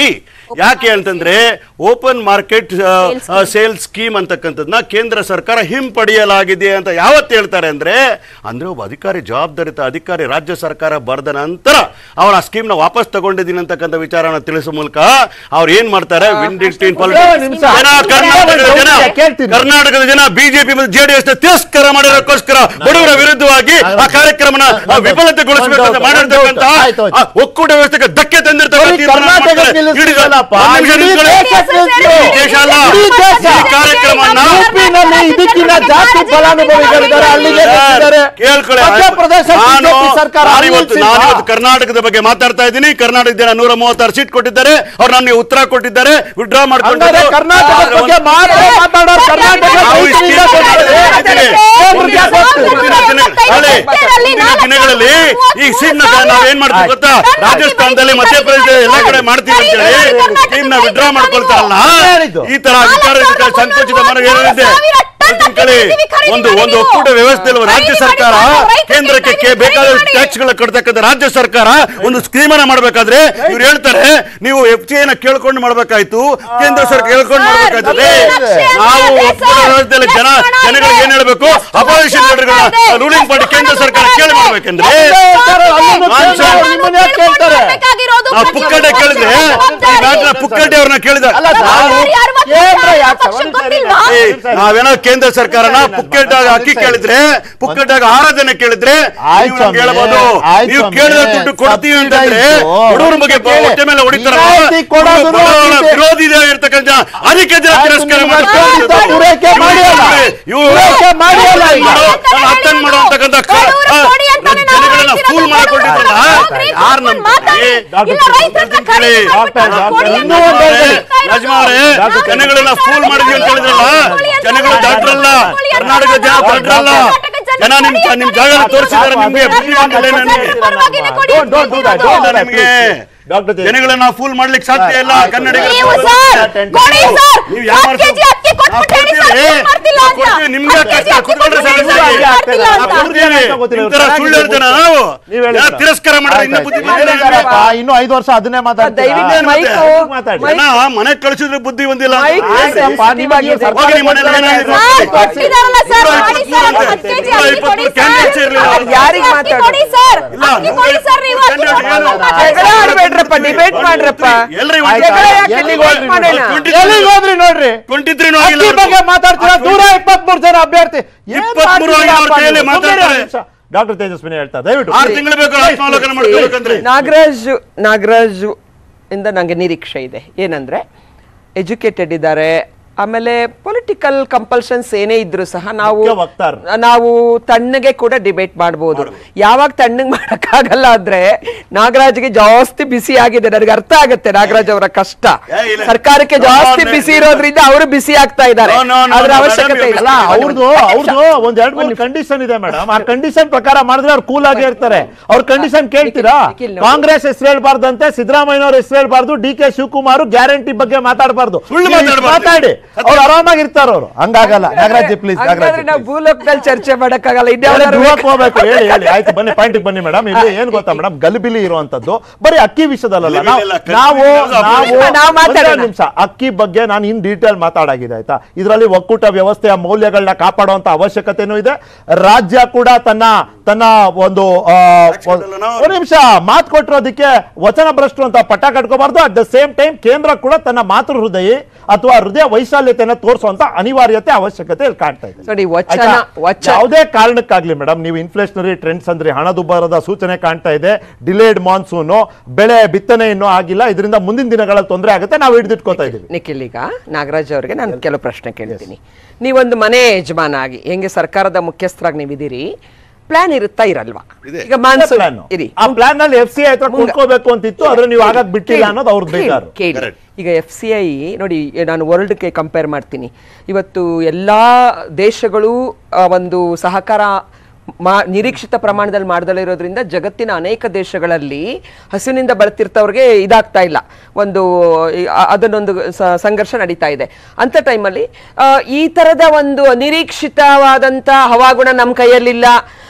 ಯಾಕೆ ಅಂತಂದ್ರೆ ಓಪನ್ ಮಾರ್ಕೆಟ್ ಸೇಲ್ಸ್ ಸ್ಕೀಮ್ ಅಂತಕ್ಕಂಥದ್ದನ್ನ ಕೇಂದ್ರ ಸರ್ಕಾರ ಹಿಂಪಡೆಯಲಾಗಿದೆ ಅಂತ ಯಾವತ್ತು ಹೇಳ್ತಾರೆ ಅಂದ್ರೆ ಅಂದ್ರೆ ಒಬ್ಬ ಅಧಿಕಾರಿ ಜವಾಬ್ದಾರಿತ ಅಧಿಕಾರಿ ರಾಜ್ಯ ಸರ್ಕಾರ ಬರೆದ ನಂತರ ಅವ್ರ ಆ ಸ್ಕೀಮ್ ನ ವಾಪಸ್ ತಗೊಂಡಿದ್ದೀನಿ ಅಂತಕ್ಕಂಥ ವಿಚಾರನ ತಿಳಿಸೋ ಮೂಲಕ ಅವ್ರು ಏನ್ ಮಾಡ್ತಾರೆ ವಿಂಡಿಸ್ಟಿನ್ ನಿಮಿಷ. ಜನ ಕರ್ನಾಟಕದ ಜನ ಕೇಳ್ತೀನಿ. ಕರ್ನಾಟಕದ ಜನ ಬಿಜೆಪಿ ಮತ್ತು ಜೆಡಿಎಸ್ ತಿರಸ್ಕಾರ ಮಾಡೋದಕ್ಕೋಸ್ಕರ ಬಡವರ ವಿರುದ್ಧವಾಗಿ ಆ ಕಾರ್ಯಕ್ರಮನ ಆ ವಿಫಲತೆಗೊಳಿಸಬೇಕಂತ ಮಾಡಿರ್ತಕ್ಕಂಥ ಆಯ್ತು, ಆಯ್ತು. ಆ ಒಕ್ಕೂಟ ವ್ಯವಸ್ಥೆಗೆ ಧಕ್ಕೆ ತಂದಿರ್ತಕ್ಕಂಥ ಬರೀ ತೀರ್ಮಾನ ಕರ್ನಾಟಕ ಮಾಡ್ತಾರೆ. ನಿಲ್ಲಿಸ್ತಿಲ್ಲಪ್ಪ. ಒಂದು ನಿಮಿಷ ಇಡೀ ನಿಂತ್ಕೊಳ್ಳಿ. ದೇಶಕ್ಕೆ ನಿಲ್ಲಿಸ್ತು. ಈ ದೇಶ ಅಲ್ಲ. ಇಡೀ ದೇಶ. ಈ ಕಾರ್ಯಕ್ರಮನ ಯುಪಿನಲ್ಲಿ ಇದಕ್ಕಿಂತ ಜಾಸ್ತಿ ಫಲಾನುಭವಿಗಳಿದ್ದಾರೆ ಅಲ್ಲಿಗೆ ನಿಲ್ಲಿಸಿದ್ದಾರೆ. ಕೇಳ್ಕೊಳ್ಳಿ ಮಧ್ಯಪ್ರದೇಶ ನಾನು ಬಿಜೆಪಿ ಸರ್ಕಾರ ನಾನು ಇವತ್ತು ನಿಲ್ಲಿಸಿಲ್ಲ. ನಾನು ಇವತ್ತು ಕರ್ನಾಟಕದ ಬಗ್ಗೆ ಮಾತಾಡ್ತಾ ಇದ್ದೀನಿ ಕರ್ನಾಟಕ ಜನ ನೂರ ಮೂವತ್ತಾರು ಸೀಟ್ ಕೊಟ್ಟಿದ್ದಾರೆ ಅವ್ರು ನನಗೆ ಉತ್ತರ ಕೊಟ್ಟಿದ್ದಾರೆ ವಿಡ್ರಾ ಹಂಗಾದ್ರೆ ಮಾಡ್ಕೊಂಡಿದ್ದಾರೆ ಕರ್ನಾಟಕದ ಬಗ್ಗೆ ಮಾತ್ರ ಮಾತಾಡೋರು ಕರ್ನಾಟಕ ನಾವು ಈ ರೈತರಿಂದ ಕೊಟ್ಟಿದ್ದಾರೆ. ಕೇಂದ್ರಕ್ಕೆ ಕೊಟ್ಟಿದ್ದಾರೆ. ಮುಂದಿನ ದಿನ- ನಾಳೆ ಮುಂದಿನ ದಿನಗಳಲ್ಲಿ ಈ ಸೀಟ್ ನಾವೇನ್ ಮಾಡ್ತೀವಿ ಗೊತ್ತಾ ರಾಜಸ್ಥಾನದಲ್ಲಿ ಮಧ್ಯಪ್ರದೇಶ ಎಲ್ಲ ಕಡೆ ಮಾಡ್ತೀವಿ ಅಂತ ಹೇಳಿ ಸ್ಕೀಮ್ ನ ವಿಡ್ರಾ ಮಾಡ್ಕೊಳ್ತಾರಲ್ಲ ಹೇಳಿದ್ದು. ಈ ತರ ವಿಚಾರ ಸಂಕೋಚಿತ ಮನ ಏನಿದೆ ತಿಳ್ಕೊಳ್ಳಿ ಒಂದು ಒಂದು ಒಕ್ಕೂಟ ವ್ಯವಸ್ಥೆ ಇರುವ ರಾಜ್ಯ ಸರ್ಕಾರ ಕೇಂದ್ರಕ್ಕೆ ಕೇ- ಬೇಕಾದ ಟ್ಯಾಕ್ಸ್ ಗಳ ಕೊಡ್ತಕ್ಕಂಥ ರಾಜ್ಯ ಸರ್ಕಾರ ಒಂದು ಸ್ಕೀಮ್ ಅನ್ನ ಮಾಡ್ಬೇಕಾದ್ರೆ ಇವ್ರು ಹೇಳ್ತಾರೆ ನೀವು ಎಫ್ ಸಿ ನ ಕೇಳ್ಕೊಂಡು ಮಾಡ್ಬೇಕಾಯ್ತು ಕೇಂದ್ರ ಸರ್ಕಾರ ಕೇಳ್ಕೊಂಡು ಮಾಡ್ಬೇಕಾಯ್ತದೆ ನಾವು ಒಕ್ಕೂಟ ವ್ಯವಸ್ಥೆಯಲ್ಲಿ ಜನ ಜನಗಳಿಗೆ ಏನ್ ಹೇಳ್ಬೇಕು ಅಪೋಸಿಷನ್ ಲೀಡರ್ಗಳನ್ನ ರೂಲಿಂಗ್ ಪಾರ್ಟಿ ಕೇಂದ್ರ ಸರ್ಕಾರ ಕೇಳಿ ಮಾಡ್ಬೇಕಂದ್ರೆ ಅಲ್ಲೂ ಮಾಂಸ. ಕೇಳ್ತಾರೆ, ನಿಮ್ಮನ್ನ ಯಾಕೆ ಕೇಳ್ತಾರೆ ನಾವು ಪುಕ್ಕಟ್ಟೆ ಕೇಳಿದ್ರೆ ಈ ಮಾತನ್ನ ಪುಕ್ಕಟ್ಟೆ ಅವ್ರನ್ನ ಕೇಳಿದ ಅಲ್ಲ, ನಾವು ಕೇಂದ್ರ ಯಾಕೆ ಸರ್? ಒಂದ್ ನಿಮಿಷ ಇರಿ. ಏ, ನಾವೇನೋ ಕೇಂದ್ರ ಸರ್ಕಾರನ ಪುಕ್ಕಟ್ಟಾಗ ಅಕ್ಕಿ ಕೇಳಿದ್ರೆ ಪುಕ್ಕಟ್ಟಾಗ ಆರಾಧನೆ ಕೇಳಿದ್ರೆ ಆಯ್ತು ನೀವು ನಮ್ಗೆ ಸ್ವಾಮಿ, ಹೇಳ್ಬೋದು ಆಯ್ತು ನೀವು ಸ್ವಾಮಿ. ಕೇಳಿದ ದುಡ್ಡು ಕೊಡ್ತೀವಿ ಅಂತಂದ್ರೆ ಸಬ್ಸಿಡಿ ಆಯ್ತು. ಹುಡುಗರ ಬಗ್ಗೆ ಕೇಳಿ. ಹೊಟ್ಟೆ ಮೇಲೆ ಹೊಡಿತಾರ ವಿನಾಯಿತಿ ಕೊಡೋದು ವಿರೋಧಿ ಇರ್ತಕ್ಕಂಥ ಅದಕ್ಕೆ ಜನ ಆಯ್ತು, ತಿರಸ್ಕಾರ ನಿಮ್ಮ ಮಾಡ್ತಾರೆ. ಖಂಡಿತ ಪೂರೈಕೆ ಮಾಡಿ ಅಲ್ಲ. ಇವ್ರು- ಪೂರೈಕೆ ಮಾಡಿ ಅಲ್ಲ ಈಗ. ನಾನು ಅರ್ಥನ್ ಮಾಡುವಂತಕ್ಕಂಥ ಕ- ಬಡವರು ಆ, ಕೊಡಿ ಅಂತಾನೆ ನಾವು ಜನಗಳನ್ನ ಹೇಳ್ತಿರೋದು. ಫೂಲ್ ಮಾಡ್ಕೊಂಡಿದ್ರಲ್ಲ ಬಡವರು ಯಾರು ನಮ್ಮ ಮಾತಾಡಿ. ಇಲ್ಲ, ರೈತರನ್ನ ಖರೀದಿ ಮಾಡ್ಬಿಟ್ಟು ಡಾಕ್ಟರ್, ಕೊಡಿ ಅಂತ ಇನ್ನೂ ಒಂದು ಹೇಳ್ತಾ ಹೇಳಿ. ಇರೋದು. ಯಜಮಾನ್ರೆ ಜನಗಳನ್ನ ಫೂಲ್ ಮಾಡಿದ್ವಿ ಅಂತ ಹೇಳಿದ್ರಲ್ಲ ಜನಗಳು ಡಾಕ್ಟ್ರಲ್ಲ ಕರ್ನಾಟಕ ಜನ ದೊಡ್ಡರಲ್ಲ ಜನ ನಿಮ್ ನಿಮ್ ಜಾಗ ತೋರಿಸಿದ್ದಾರೆ ನಿಮ್ಗೆ ಬುದ್ಧಿ ಬಂದಿಲ್ಲ ನನಗೆ Don't- don't do that, don't do that, ನಿಮ್ಗೆ please. Dr. Tejasvi. ಜನಗಳನ್ನ ಫೂಲ್ ಮಾಡ್ಲಿಕ್ಕೆ ಸಾಧ್ಯ ಇಲ್ಲ ಆಯ್ತು. ಕನ್ನಡಿಗರ ನೀವು ಸರ್ ಕೊಡಿ ಸರ್ ನೀವು ಯಾವ ಹತ್ತು ಕೆಜಿ ಅಕ್ಕಿ ಕೊಟ್ಬಿಟ್ಟು ಹೇಳಿ ಸರ್ ಯೂಸ್ ಮಾಡ್ತಿಲ್ಲ ಅಂತ. ಕೊಡ್ತೀವಿ, ನಿಮ್ಗೆ ಹತ್ತು ಕೆಜಿ ಕಷ್ಟ, ಅಕ್ಕಿ ಕುತ್ಕೊಂಡ್ರೆ ಕೊಟ್ಬಿಟ್ಟು ಸಾಕು. ಹೇಳಿ ಸರ್ ಯೂಸ್ ಮಾಡ್ತಿಲ್ಲ ಅಂತ. ಕೊಡ್ತೀವಿ. ನಿಮ್ ತರ ಸುಳ್ಳು ಹೇಳ್ತಾನ ನಾವು ನೀವ್ ಹೇಳಿ ಜನ ಸರ್. ತಿರಸ್ಕಾರ ಮಾಡಿದ್ರೆ ಇನ್ನು ಆಯ್ತು, ಬುದ್ಧಿ ಆಯ್ತು. ಬಂದಿಲ್ಲ ಇನ್ನು ನಿಮ್ಗೆ. ಆ, ಇನ್ನು ಐದು ವರ್ಷ ಅದನ್ನೇ ಮಾತಾಡ್ತೀರಾ? ದಯವಿಟ್ಟು ಏನ್ ಮತ್ತೆ? ಮೈಕು- ಮಾತಾಡಿ. ಮೈಕ್- ಜನ ಮನೆ ಕಳಿಸಿದ್ರೆ ಬುದ್ಧಿ ಬಂದಿಲ್ಲ ಅಂತ. ಮೈಕ್ ಆಯ್ತಪ್ಪ, ನಿಮಗೆ ಹೋಗಿ ಸರ್ಕಾರ ಹೋಗಿ ನಿಮ್ಮ ಮನೇಲಿ ಏನಾಗಿದೆ? ಸರ್, ಕೊಟ್ಟಿದಾರಲ್ಲ ಸರ್, ನೂರ ಮಾಡಿ ಇಪ್ಪತ್ತು ಸರ್, ನೂರ ಹತ್ತು ಕೆಜಿ ನೂರ ಅಕ್ಕಿ ಇಪ್ಪತ್ತು ಕೊಡಿ ಸರ್. ಕ್ಯಾಂಡಿಡೇಟ್ಸ್ ಇರ್ಲಿಲ್ಲ. ಯಾರಿಗೆ ಅಕ್ಕಿ ಮಾತಾಡೋದು? ಕೊಡಿ ಸರ್ ಇಲ್ಲ, ಅಕ್ಕಿ ನೂರ ಕೊಡಿ ಸರ್ ನೀವು ಅಕ್ಕಿ ಕ್ಯಾಂಡಿಡೇಟ್ ಕೊಟ್ಟು ಏನು? ಮಾತಾಡಿ. ಜಗಳ ಆಡ್ಬೇಡ್ರಪ್ಪ ಡಿಬೇಟ್ ಮಾಡ್ರಪ್ಪ ಎಲ್ರಿ ಆಯ್ತು, ಜಗಳ ಆಯ್ತು. ಯಾಕೆ ಎಲ್ಲಿಗೆ debate ಹೋದ್ರಿ ಮಾಡೋಣ? ನೀವು? ಎಲ್ಲಿಗೆ ಹೋದ್ರಿ ನೋಡ್ರಿ ಟ್ವೆಂಟಿ ತ್ರೀನೂ ಆಗಿಲ್ಲ ಅಕ್ಕಿ ಬಗ್ಗೆ ಅವ್ರದ್ದು. ಮಾತಾಡ್ತೀರಾ ಆ ನೂರ ಇಪ್ಪತ್ಮೂರು ಜನ ಅಭ್ಯರ್ಥಿ ಏನ್ 23 ಮಾಡ್ತಿದ್ದೀರಪ್ಪ ಅವ್ರ ಕೈಯಲ್ಲಿ ನೀವು? ಮಾತಾಡ್ತಾರೆ. ಸುಮ್ನಿರಿ ಒಂದು ನಿಮಿಷ. ಡಾಕ್ಟರ್ ತೇಜಸ್ವಿನಿ ಹೇಳ್ತಾರೆ ದಯವಿಟ್ಟು ಆರು ತಿಂಗಳು ಬೇಕು ಆತ್ಮಾವಲೋಕನ ಮಾಡ್ಕೊಳ್ಬೇಕಂದ್ರೆ ನಾಗರಾಜ್ ನಾಗರಾಜ್ ಇಂದ ನನಗೆ ನಿರೀಕ್ಷೆ ಇದೆ ಏನಂದ್ರೆ ಎಜುಕೇಟೆಡ್ ಇದ್ದಾರೆ ಆಮೇಲೆ ಪೊಲಿಟಿಕಲ್ ಕಂಪಲ್ಷನ್ಸ್ ಏನೇ ಇದ್ರು ಸಹ ನಾವು ಮುಖ್ಯ ವಕ್ತಾರರು. ನಾವು ತಣ್ಣಗೆ ಕೂಡ ಡಿಬೇಟ್ ಮಾಡ್ಬೋದು ಯಾವಾಗ ತಣ್ಣಗೆ ಮಾಡಕ್ಕಾಗಲ್ಲ ಅಂದ್ರೆ ನಾಗರಾಜ್ಗೆ ಜಾಸ್ತಿ ಬಿಸಿ ಆಗಿದೆ ನನಗೆ ಅರ್ಥ ಆಗುತ್ತೆ ನಾಗರಾಜ್ ಅವರ ಕಷ್ಟ ಏ, ಇಲ್ಲ. ಸರ್ಕಾರಕ್ಕೆ No, ಜಾಸ್ತಿ no, ಬಿಸಿ no. ಇರೋದ್ರಿಂದ ಅವರು ಬಿಸಿ ಆಗ್ತಾ ಇದ್ದಾರೆ No, no, no, ಅದ್ರ no, ಅವಶ್ಯಕತೆ madam, ಇಲ್ಲ ಅಲ್ಲ ಅವ್ರದ್ದು ಅವ್ರದ್ದು ಒಂದ್ ಎರಡ್ ಮೂರು ಕಂಡೀಷನ್ ಇದೆ ಮೇಡಮ್ ಆ ಕಂಡೀಷನ್ ಪ್ರಕಾರ ಮಾಡಿದ್ರೆ ಅವ್ರು ಕೂಲ್ ಆಗಿ ಇರ್ತಾರೆ ಅವ್ರ ಕಂಡೀಷನ್ ಕೇಳ್ತೀರಾ ನಿಖಿಲ್ ನೋಡಿ. ಕಾಂಗ್ರೆಸ್ ಹೆಸರು ಹೇಳ್ಬಾರ್ದಂತೆ ಸಿದ್ದರಾಮಯ್ಯ ಅವ್ರ ಹೆಸರು ಹೇಳ್ಬಾರ್ದು ಡಿ ಕೆ ಶಿವಕುಮಾರ್ ಗ್ಯಾರಂಟಿ ಬಗ್ಗೆ ಮಾತಾಡಬಾರ್ದು ಸುಳ್ಳು ಮಾತಾಡ್ಬಾರ್ದು. ಮಾತಾಡಿ ಅವ್ರು ಆರಾಮಾಗಿ ಇರ್ತಾರ ಅವ್ರು ಹಂಗಾಗಲ್ಲ ನಾಗರಾಜ್ ಪ್ಲೀಸ್ ಹಂಗಾದ್ರೆ ನಾಗರಾಜ್ ನಾವು ಭೂಲೋಕದಲ್ಲಿ ಚರ್ಚೆ ಮಾಡಕ್ಕಾಗಲ್ಲ ಯಾವ್ದಾದ್ರು ಇದ್ಯಾವ್ದಾದ್ರು ಗೃಹಕ್ಕೆ ಹೋಗ್ಬೇಕು ಹೇಳಿ ಹೇಳಿ ಆಯ್ತು ಬನ್ನಿ ಪಾಯಿಂಟ್ ಬನ್ನಿ ಮೇಡಮ್ ಇಲ್ಲಿ ಏನ್ ಗೊತ್ತಾ ಮೇಡಮ್ ಗಲಿಬಿಲಿ ಇರುವಂತದ್ದು ಬರೀ ಅಕ್ಕಿ ವಿಷಯದಲ್ಲ ನಾವು ಗಲಿಬಿಲಿ ಇಲ್ಲ, ನಾವು ಕಲಿಬಿಲಿ ನಾವು ಇಲ್ಲ, ನಾವು ಮಾತಾಡೋಣ. ಒಂದೇ ನಿಮಿಷ ಅಕ್ಕಿ ಬಗ್ಗೆ ನಾನು ಇನ್ ಡೀಟೇಲ್ ಮಾತಾಡಾಗಿದೆ ಆಯ್ತಾ ಇದರಲ್ಲಿ ಒಕ್ಕೂಟ ವ್ಯವಸ್ಥೆಯ ಮೌಲ್ಯಗಳನ್ನ ಕಾಪಾಡುವಂತ ಅವಶ್ಯಕತೆನೂ ಇದೆ ರಾಜ್ಯ ಕೂಡ ತನ್ನ ತನ್ನ ಒಂದು ಆ, ಒಂದ್- ಕೊಡಲ್ಲ ಒಂದ್ ನಿಮಿಷ ಮಾತು ಕೊಟ್ಟಿರೋದಕ್ಕೆ ವಚನ ಭ್ರಷ್ಟರು ಅಂತ ಪಟ್ಟ ಕಟ್ಕೋಬಾರ್ದು ಅಟ್ ದ ಸೇಮ್ ಟೈಮ್ ಕೇಂದ್ರ ಕೂಡ ತನ್ನ ಮಾತೃ ಹೃದಯ ಅಥವಾ ಹೃದಯ ವೈಶಾಲ್ಯತೆಯನ್ನು ತೋರಿಸುವಂತ ಅನಿವಾರ್ಯತೆ ಅವಶ್ಯಕತೆ ಇಲ್ಲಿ ಕಾಣ್ತಾ ಇದೆ ನೋಡಿ, ವಚನ- ಆಯ್ತಾ? ವಚನ- ಯಾವುದೇ ಕಾರಣಕ್ಕಾಗ್ಲಿ ಮೇಡಮ್ ನೀವು ಇನ್ಫ್ಲೇಷನರಿ ಟ್ರೆಂಡ್ಸ್ ಅಂದ್ರೆ ಹಣದುಬ್ಬರದ ಸೂಚನೆ ಕಾಣ್ತಾ ಇದೆ ಡಿಲೇಡ್ ಮಾನ್ಸೂನು ಬೆಳೆ ಬಿತ್ತನೆ ಇನ್ನೂ ಆಗಿಲ್ಲ ಇದರಿಂದ ಮುಂದಿನ ದಿನಗಳಲ್ಲಿ ತೊಂದರೆ ಆಗುತ್ತೆ ನಾವು ಹಿಡಿದಿಟ್ಕೋತಾ ಇದೀವಿ ನಿಖಿಲ್ ಈಗ ನಾಗರಾಜ್ ಅವರಿಗೆ ನಾನು ಕೆಲವು ಪ್ರಶ್ನೆ ಕೇಳ್ತೀನಿ ನೀವೊಂದು ಮನೆ ಯಜಮಾನ ಆಗಿ ಹೆಂಗೆ ಸರ್ಕಾರದ ಮುಖ್ಯಸ್ಥರಾಗಿ ನೀವಿದ್ದೀರಿ ಪ್ಲಾನ್ ಇರುತ್ತಾ ಇರಲ್ವಾ ಇದೆ. ಈಗ ಮಾನ್ಸೂನ್ ಪ್ಲಾನ್ ಇರಿ ಆ ಪ್ಲಾನ್ ನಲ್ಲಿ ಎಫ್ ಸಿ ಹತ್ರ ಮುಂಗ- ಕುಡ್ಕೋಬೇಕು ಅಂತಿತ್ತು ಆದ್ರೆ ನೀವು ಆಗಾಗ ಬಿಟ್ಟಿಲ್ಲ ಕೇಳಿ, ಅನ್ನೋದು ಅವ್ರದ್ದು ಕೇಳಿ, ಬೇಜಾರು ಕೇಳಿ Correct. ಈಗ ಎಫ್ ಸಿ ಐ ನೋಡಿ ನಾನು ವರ್ಲ್ಡ್ಗೆ ಕಂಪೇರ್ ಮಾಡ್ತೀನಿ ಇವತ್ತು ಎಲ್ಲ ದೇಶಗಳು ಆ, ಒಂದು ಸಹಕಾರ ಮಾ ನಿರೀಕ್ಷಿತ ಪ್ರಮಾಣದಲ್ಲಿ ಮಾಡ್ದಲೇ ಇರೋದ್ರಿಂದ ಜಗತ್ತಿನ ಅನೇಕ ದೇಶಗಳಲ್ಲಿ ಹಸಿವಿನಿಂದ ಬಳತಿರ್ತವ್ರಿಗೆ ಇದಾಗ್ತಾ ಇಲ್ಲ ಒಂದು ಈ- ಆ- ಅದನ್ನೊಂದು ಸ- ಸಂಘರ್ಷ ನಡೀತಾ ಇದೆ ಅಂಥ ಟೈಮಲ್ಲಿ ಈ ಥರದ ಒಂದು ಅನಿರೀಕ್ಷಿತವಾದಂಥ ಹವಾಗುಣ ನಮ್ಮ ಕೈಯಲ್ಲಿಲ್ಲ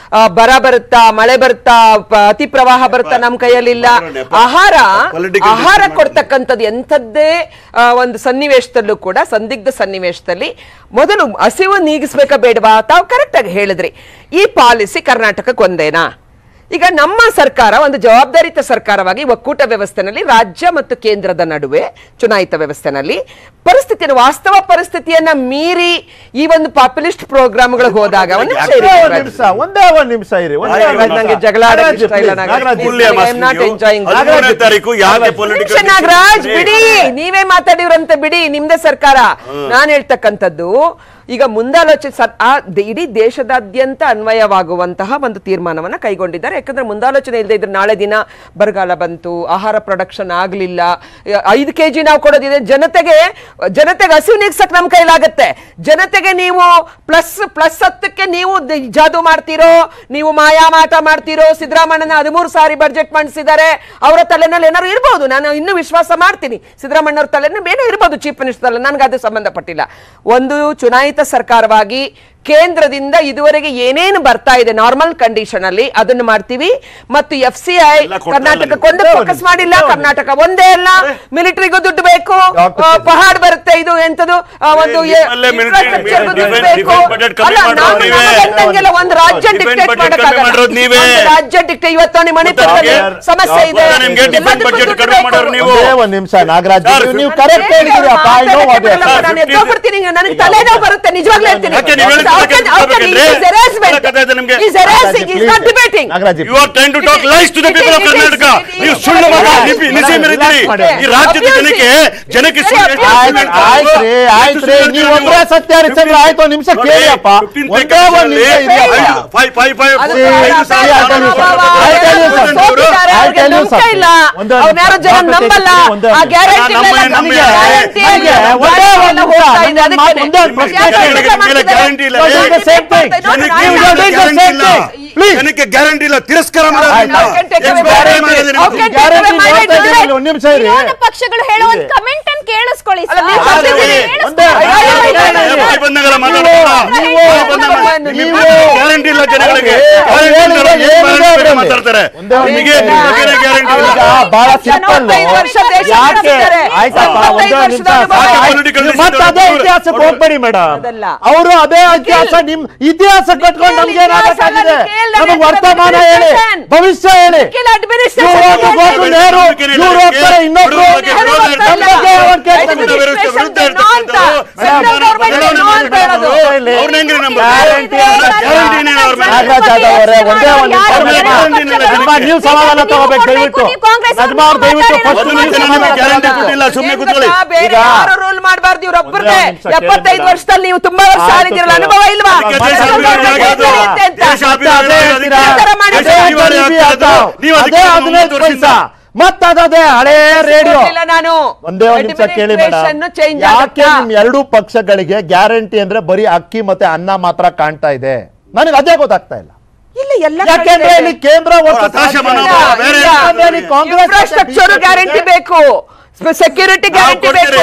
ಆ, ಬರ ಬರುತ್ತಾ ಮಳೆ ಬರುತ್ತಾ ಪ- ಅತಿ ಪ್ರವಾಹ ಬರುತ್ತಾ ನಮ್ ಕೈಯಲ್ಲಿಲ್ಲ ನೆಪ. ಆಹಾರ Political ಆಹಾರ decision ಕೊಡ್ತಕ್ಕಂಥದ್ದು ಎಂಥದ್ದೇ ಆ, ಒಂದು ಸನ್ನಿವೇಶದಲ್ಲೂ ಕೂಡ ಸಂದಿಗ್ಧ ಸನ್ನಿವೇಶದಲ್ಲಿ ಮೊದಲು ಹಸಿವು ನೀಗಿಸ್ಬೇಕಾ ಬೇಡವಾ ತಾವು ಕರೆಕ್ಟ್ ಆಗಿ ಹೇಳಿದ್ರಿ ಈ ಪಾಲಿಸಿ ಕರ್ನಾಟಕಕ್ಕೆ ಒಂದೇನಾ ಈಗ ನಮ್ಮ ಸರ್ಕಾರ ಒಂದು ಜವಾಬ್ದಾರಿತ ಸರ್ಕಾರವಾಗಿ ಒಕ್ಕೂಟ ವ್ಯವಸ್ಥೆನಲ್ಲಿ ರಾಜ್ಯ ಮತ್ತು ಕೇಂದ್ರದ ನಡುವೆ ಚುನಾಯಿತ ವ್ಯವಸ್ಥೆನಲ್ಲಿ ಪರಿಸ್ಥಿತಿಯನ್ನು ವಾಸ್ತವ ಪರಿಸ್ಥಿತಿಯನ್ನ ಮೀರಿ ಈ ಒಂದು ಪಾಪ್ಯುಲಿಸ್ಟ್ ಪ್ರೋಗ್ರಾಮ್ಗಳಿಗೆ ಹೋದಾಗ ಒಂದು ನಿಮಿಷ ಇರಿ, ಒಂದೇ ಒಂದ್ ನಾಗರಾಜ್. ನಿಮಿಷ ಒಂದೇ ಒಂದ್ ನಿಮಿಷ ಇರಿ ಒಂದೇ ಆಯ್ತು, ಒಂದ್ ನಿಮಿಷ. ನಂಗೆ ಜಗಳ ಆಡೋಕೆ ನಾಗರಾಜ್ ಇಷ್ಟ ಇಲ್ಲ, please, Nagaraj. Nagaraj Please, ಮೂಲ್ಯ I am Masti not ನೀವು. enjoying this. ಹದಿಮೂರನೇ ತಾರೀಕು ಯಾಕೆ ನಿಮಿಷ ಪೊಲಿಟಿಕಲ್ ನಾಗರಾಜ್ ಬಿಡಿ ನೀವೇ ಮಾತಾಡಿವ್ರಂತೆ ಬಿಡಿ ನಿಮ್ದೇ ಸರ್ಕಾರ ನಾನ್ ಹೇಳ್ತಕ್ಕಂಥದ್ದು ಈಗ ಮುಂದಾಲೋಚನೆ ಸರ್ ಆ ದ- ಇಡೀ ದೇಶದಾದ್ಯಂತ ಅನ್ವಯವಾಗುವಂತಹ ಒಂದು ತೀರ್ಮಾನವನ್ನ ಕೈಗೊಂಡಿದ್ದಾರೆ ಯಾಕಂದ್ರೆ ಮುಂದಾಲೋಚನೆ ಇಲ್ಲದೆ ಇದ್ರೆ ನಾಳೆ ದಿನ ಬರಗಾಲ ಬಂತು ಆಹಾರ ಪ್ರೊಡಕ್ಷನ್ ಆಗ್ಲಿಲ್ಲ ಯ- ಐದು ಕೆಜಿ ನಾವು ಕೊಡೋದಿದೆ ಜನತೆಗೆ ಜನತೆಗೆ ಹಸಿವು ನೀಗ್ಸಕ್ ನಮ್ ಕೈಲಾಗತ್ತೆ ಜನತೆಗೆ ನೀವು ಪ್ಲಸ್ ಪ್ಲಸ್ ಹತ್ತಕ್ಕೆ ನೀವು ದ- ಜಾದು ಮಾಡ್ತೀರೋ ನೀವು ಮಾಯಾಮಾಟ ಮಾಡ್ತೀರೋ ಸಿದ್ದರಾಮಣ್ಣನ ಹದಿಮೂರು ಸಾರಿ ಬಡ್ಜೆಟ್ ಮಂಡಿಸಿದ್ದಾರೆ ಅವರ ತಲೆನಲ್ಲಿ ಏನಾದ್ರು ಇರ್ಬೋದು ನಾನು ಇನ್ನೂ ವಿಶ್ವಾಸ ಮಾಡ್ತೀನಿ ಸಿದ್ದರಾಮಣ್ಣವ್ರ ತಲೆನಲ್ಲಿ ಏನೋ ಇರ್ಬೋದು ಚೀಫ್ ಮಿನಿಸ್ಟರ್ ನನಗೆ ಅದು ಸಂಬಂಧಪಟ್ಟಿಲ್ಲ ಒಂದು ಚುನಾಯಿತ ಸರ್ಕಾರವಾಗಿ ಕೇಂದ್ರದಿಂದ ಇದುವರೆಗೆ ಏನೇನು ಬರ್ತಾ ಇದೆ ನಾರ್ಮಲ್ ಕಂಡೀಷನ್ ಅಲ್ಲಿ ಅದನ್ನು ಮಾಡ್ತೀವಿ ಮತ್ತು ಎಫ್ ಸಿ ಐ ಎಲ್ಲ ಕೊಡ್ತಾ ಕರ್ನಾಟಕಕ್ಕೊಂದು ಇಲ್ಲ ನೀವು. ಫೋಕಸ್ ಮಾಡಿಲ್ಲ ಕರ್ನಾಟಕ ಒಂದೇ ಅಲ್ಲ ಮಿಲಿಟರಿಗೂ ದುಡ್ಡು ಬೇಕು ಯಾಕೆ ಆ, ಪಹಾಡ್ ಬರುತ್ತೆ ಇದು ಎಂತದು ಆ, ಒಂದು ಏ, ನಿಮ್ಮಲ್ಲೇ military- infrastructure ಗೂ ದುಡ್ಡು defense- ಬೇಕು defense budget ಕಮ್ಮಿ ಅಲ್ಲ ಮಾಡೋದು ನಾವು ನೀವೇ. ನಮ್ಮ ಗಂಡಂಗೆಲ್ಲ ಒಂದು ರಾಜ್ಯ Defense ಡಿಕ್ಟೇಟ್ budget ಕಮ್ಮಿ ಮಾಡಕ್ಕಾಗಲ್ಲ ಮಾಡೋದು ನೀವೇ. ಒಂದು ರಾಜ್ಯ ಡಿಕ್ಟೇಟ್ ಇವತ್ತು ನೋಡಿ ಮಣಿಪುರದಲ್ಲಿ ಯಾಕೆ? ಸಮಸ್ಯೆ ಇದೆ ಯಾಕೆ ನಿಮ್ಗೆ defense ಎಲ್ಲದಕ್ಕೂ budget ದುಡ್ಡು ಕಡಿಮೆ ಬೇಕು. ಮಾಡೋರು ನೀವು? ಒಂದೇ ಒಂದ್ ನಿಮಿಷ ನಾಗರಾಜ್ ಸರ್, ನೀವು ಫಿಫ್ಟಿ- ಕರೆಕ್ಟ್ ಹೇಳಿದಿರಪ್ಪ ಐ ನೋ ವಾಟ್ ನಾನು ಸರ್, ಎದ್ದೋಗ್ಬಿಡ್ತೀನಿ, ನನಗೆ ತಲೆನೋವು ಬರುತ್ತೆ ನಿಜವಾಗ್ಲೂ ಹೇಳ್ತೀನಿ ಯಾಕೆ ನೀವು ಹೇಳಿದ್ದು How can- how can- ಕೇಳ್ಬೇಕಂದ್ರೆ? he is harassment. ಎಲ್ಲ ಕಥೆ ಇದೆ ನಿಮ್ಗೆ. He is harassing, he is not debating. Nagaraj you are trying to talk lies to the people of Karnataka ನೀವು ಸುಳ್ಳು ಮಾತಾಡಿ ನಿಸಿ ಮೆರೆದಿರಿ ಈ ರಾಜ್ಯದ ಜನಕ್ಕೆ ಜನಕ್ಕೆ ಸುಳ್ಳು ಎಷ್ಟು ಆಯ್ತು ಸುಳ್ಳು ಆಯ್ತ್ರಿ ಆಯ್ತ್ರಿ ಎಷ್ಟು ನೀವು ಸುಳ್ಳು ಒಬ್ಬರೇ ಸತ್ಯ ಹರಿಚಂದ್ರ ಆಯ್ತು ಒಂದ್ ನಿಮಿಷ ನೋಡಿ, ಕೇಳಿಯಪ್ಪ 15 ಒಂದೇ ಒಂದ್ ನಿಮಿಷ seconds ಇದೆಯಪ್ಪ ಅಲ್ಲಿ five- five- five- ಅದು ಐದು ಬೇಡ, ಸಾವಿರ ಬೇಡ, ಆಟೋ ಬೇಡ, ನಿಲ್ಸೋದು. ಬೇಡ, ಆಯ್ತು, ಬೇಡ, ಆಯ್ತು, ಬೇಡ, ಸೋತಿದ್ದಾರೆ, ಆಯ್ತು, ಅವ್ರಿಗೆ ಆಯ್ತು, ನಂಬಿಕೆ ಸರ್. ಇಲ್ಲ ಒಂದೇ ಒಂದು ಅವ್ರನ್ಯಾರು ಜನ ಮಾತು ನಂಬಲ್ಲ ಒಂದೇ ಆ ಒಂದು. ಗ್ಯಾರಂಟಿ ನಮ್ಮ ಮೇಲೆ ನಮ್ಮ ನಮಗೆ ಗ್ಯಾರಂಟಿ ನಮಗೆ ಇಲ್ಲ. ಒಂದೇ ಒಂದು ಎಲ್ಲ ಹೋಗ್ತಾ ಇದೆ, ನನ್ನ ಮಾತು ಅದಕ್ಕೇನೆ. ಒಂದೇ ಒಂದು ಪ್ರಶ್ನೆ ಯಾಕೆ ಕೇಳಿ. ಇದನ್ನ ಮಾಡ್ತಿದ್ದಾರೆ? ಗ್ಯಾರಂಟಿ ಇಲ್ಲ. You are doing the same thing. ಜನಕ್ಕೆ You are doing the guarantee same ಇಲ್ಲ. thing. Please. ಜನಕ್ಕೆ ಗ್ಯಾರಂಟಿ ಇಲ್ಲ ತಿರಸ್ಕಾರ ಮಾಡೋದ್ರಿಂದ. ಆಯ್ತು. How can take away Expiry guarantee? ಮಾಡೋದ್ರಿಂದ. How can take guarantee away my right ನೋಡ್ತಾ to ಇದ್ದೀನಿ, elect? ಒಂದ್ ನಿಮಿಷ ಇರಿ ವಿರೋಧ ಪಕ್ಷಗಳು ಹೇಳೋ ಒಂದು ಕಮೆಂಟ್ ಅನ್ನು ಕೇಳಿಸ್ಕೊಳ್ಳಿ ಅಲ್ಲ, ನೀವು ಸರ್. ಬರ್ತಿದ್ದೀರಿ. ಒಂದೇ ಆಯ್ತು, ಬಾಯಿ ಬಂದಾಗೆಲ್ಲ ಮಾತಾಡ್ಬೇಡ. ನೀವು- ಬಾಯಿ ಬಂದಾಗ ನೀವು- ನಿಮಗೆ ಗ್ಯಾರಂಟಿ ಇಲ್ಲ ಜನಗಳಿಗೆ ಅವ್ರು ಗ್ಯಾರಂಟಿ ಇಲ್ಲ, ಹೇಳಿದ್ರೆ ಏನ್ ಏನಿದೆ ಬೇರೆ ಅದ್ರಲ್ಲಿ? ಮಾತಾಡ್ತಾರೆ ಒಂದೇ ಒಂದು ನಿಮಗೆ ನಿಮಿಷ. ನಿಮ್ಮ ಬಗ್ಗೆನೇ ಗ್ಯಾರಂಟಿ ಇಲ್ಲ ಈಗ ಬಹಳ ಸಿಂಪಲ್ ನಲವತ್ತೈದು ವರ್ಷ ದೇಶ ಯಾಕೆ ನಡೆಸಿದ್ದಾರೆ. ಆಯ್ತಪ್ಪ ಒಂದೇ ನಲವತ್ತೈದು ಒಂದ್ ನಿಮಿಷ ವರ್ಷದ ಅನುಭವ. ಸಾಕು. Political ನೀವು ಮತ್ತೆ ಅದೇ decision ಇತಿಹಾಸಕ್ಕೆ ಹೋಗ್ಬೇಡಿ ಮೇಡಮ್ ಅದಲ್ಲ. ಅವರು ಅದೇ ಇತಿಹಾಸ ನಿಮ್ ಇತಿಹಾಸ ಕಟ್ಕೊಂಡು ನಿಖಿಲ್ ನಮ್ಗೆ ಏನಾಗಬೇಕಾಗಿದೆ ಇತಿಹಾಸ ಅಲ್ಲ, ನಿಖಿಲ್ ನಮಗ್ ವರ್ತಮಾನ ಹೇಳಿ administration. ಭವಿಷ್ಯ ಹೇಳಿ ನಿಖಿಲ್ administration ಇವ್ರು ಹೋಗಿ ಹೇಳಿ. ಗೋಕುಲ್ ನೆಹರು ಇವ್ರು ಹೋಗ್ತಾರೆ ಇನ್ನೊಬ್ರು ನೆಹರು ಬರ್ತಾ ನಮ್ಮ ಇಲ್ಲ. ಬಗ್ಗೆ ಅವ್ರು ಕೇಳ್ತಾರೆ. Administration ನೋ ಅಂತ. Central government ನೋ ಅಂತ ಹೇಳೋದು. ಅವ್ರನ್ನ ಹೆಂಗ್ರಿ ನಮ್ಮ ಗ್ಯಾರಂಟಿ ಅಂತ ಗ್ಯಾರಂಟಿನೇ ಅವ್ರ ಮೇಲೆ. ನಾಗರಾಜ್ ಯಾದವ್ ಅವರೇ ಒಂದೇ ಒಂದು ನಿಮಿಷ ಅವ್ರ ಮೇಲೆ ಗ್ಯಾರಂಟಿ ಇಲ್ಲ ನಮ್ಮ ಜನಕ್ಕೆ. ನೀವು ಸಮಾಧಾನ ತಗೋಬೇಕು ದಯವಿಟ್ಟು ನೀವು ಕಾಂಗ್ರೆಸ್ ಅವ್ರನ್ನ ನಜ್ಮಾರ್ ದಯವಿಟ್ಟು ಮಾತಾಡಿ, ಫಸ್ಟ್ ಒಂದು ನೀವು ನಿಮಿಷ ಸಮಾಧಾನ ನಮಗೆ ಗ್ಯಾರಂಟಿ ತಗೋಬೇಕು. ಕೊಟ್ಟಿಲ್ಲ ಸುಮ್ಮನೆ ಏನ್ ಕೂತ್ಕೊಳ್ಳಿ ಗೊತ್ತಾ? ಬೇರೆ ಈಗ- ಯಾರು ರೂಲ್ ಮಾಡಬಾರ್ದು ಇವ್ರೊಬ್ಬರದೇ ಒಂದೇ ನಿಮಿಷ ಎಪ್ಪತ್ತೈದು ಕೇಳಿ ವರ್ಷದಲ್ಲಿ ನೀವು ತುಂಬಾ ವರ್ಷ ಆಯ್ತು ಆಳಿದಿರಲ್ಲ ಕೇಳಿ. ಅನುಭವ ಇಲ್ವಾ ಅದಕ್ಕೆ ದೇಶ ಮತ್ತೆ ಅಭಿವೃದ್ಧಿ ಅವ್ರಿಗೆ ಆಗೋದು. ಗೊತ್ತಿರುತ್ತೆ ಅಂತ. ದೇಶ ಅಭಿವೃದ್ಧಿ ಅದೇ ಆಗೋದು. ಹೇಳ್ತೀರಾ? ಈ ತರ ಮಾಡಿ ಅದೇ ದೇಶ ಅಭಿವೃದ್ಧಿ ಗರೀಬಿ ಆಗ್ತಾ ಆಯ್ತು. ಇರೋದು. ನೀವು ಅದೇ ಅದಕ್ಕೆ ಹದಿನೈದು ಒಂಬತ್ತು ಪೈಸಾ ಮತ್ತದೇ ಹಳೆ ರೇಡಿಯೋ ಕೊಡ್ಲಿಲ್ಲ ನಾನು ಒಂದೇ ಒಂದ್ ನಿಮಿಷ ಕೇಳಿ Administration ಮೇಡಮ್ change ಯಾಕೆ ಆಗುತ್ತಾ? ನಿಮ್ ಎರಡೂ ಪಕ್ಷಗಳಿಗೆ ಗ್ಯಾರಂಟಿ ಅಂದ್ರೆ ಬರೀ ಅಕ್ಕಿ ಮತ್ತೆ ಅನ್ನ ಮಾತ್ರ ಕಾಣ್ತಾ ಇದೆ ನನಗೆ ಅದೇ ಗೊತ್ತಾಗ್ತಾ ಇಲ್ಲ ಇಲ್ಲ ಎಲ್ಲ ಯಾಕೆಂದ್ರೆ ಇಲ್ಲಿ ಕೇಂದ್ರ ಅವ್ರ ಹತಾಶ ಮನೋಭಾವ ಬೇರೆ ಯಾಕಂದ್ರೆ ಇಲ್ಲಿ ಕಾಂಗ್ರೆಸ್ ಇನ್ಫ್ರಾಸ್ಟ್ರಕ್ಚರ್ ಗ್ಯಾರಂಟಿ ಬೇಕು ಸೆಕ್ಯೂರಿಟಿ ಗ್ಯಾರಂಟಿ ಬೇಕು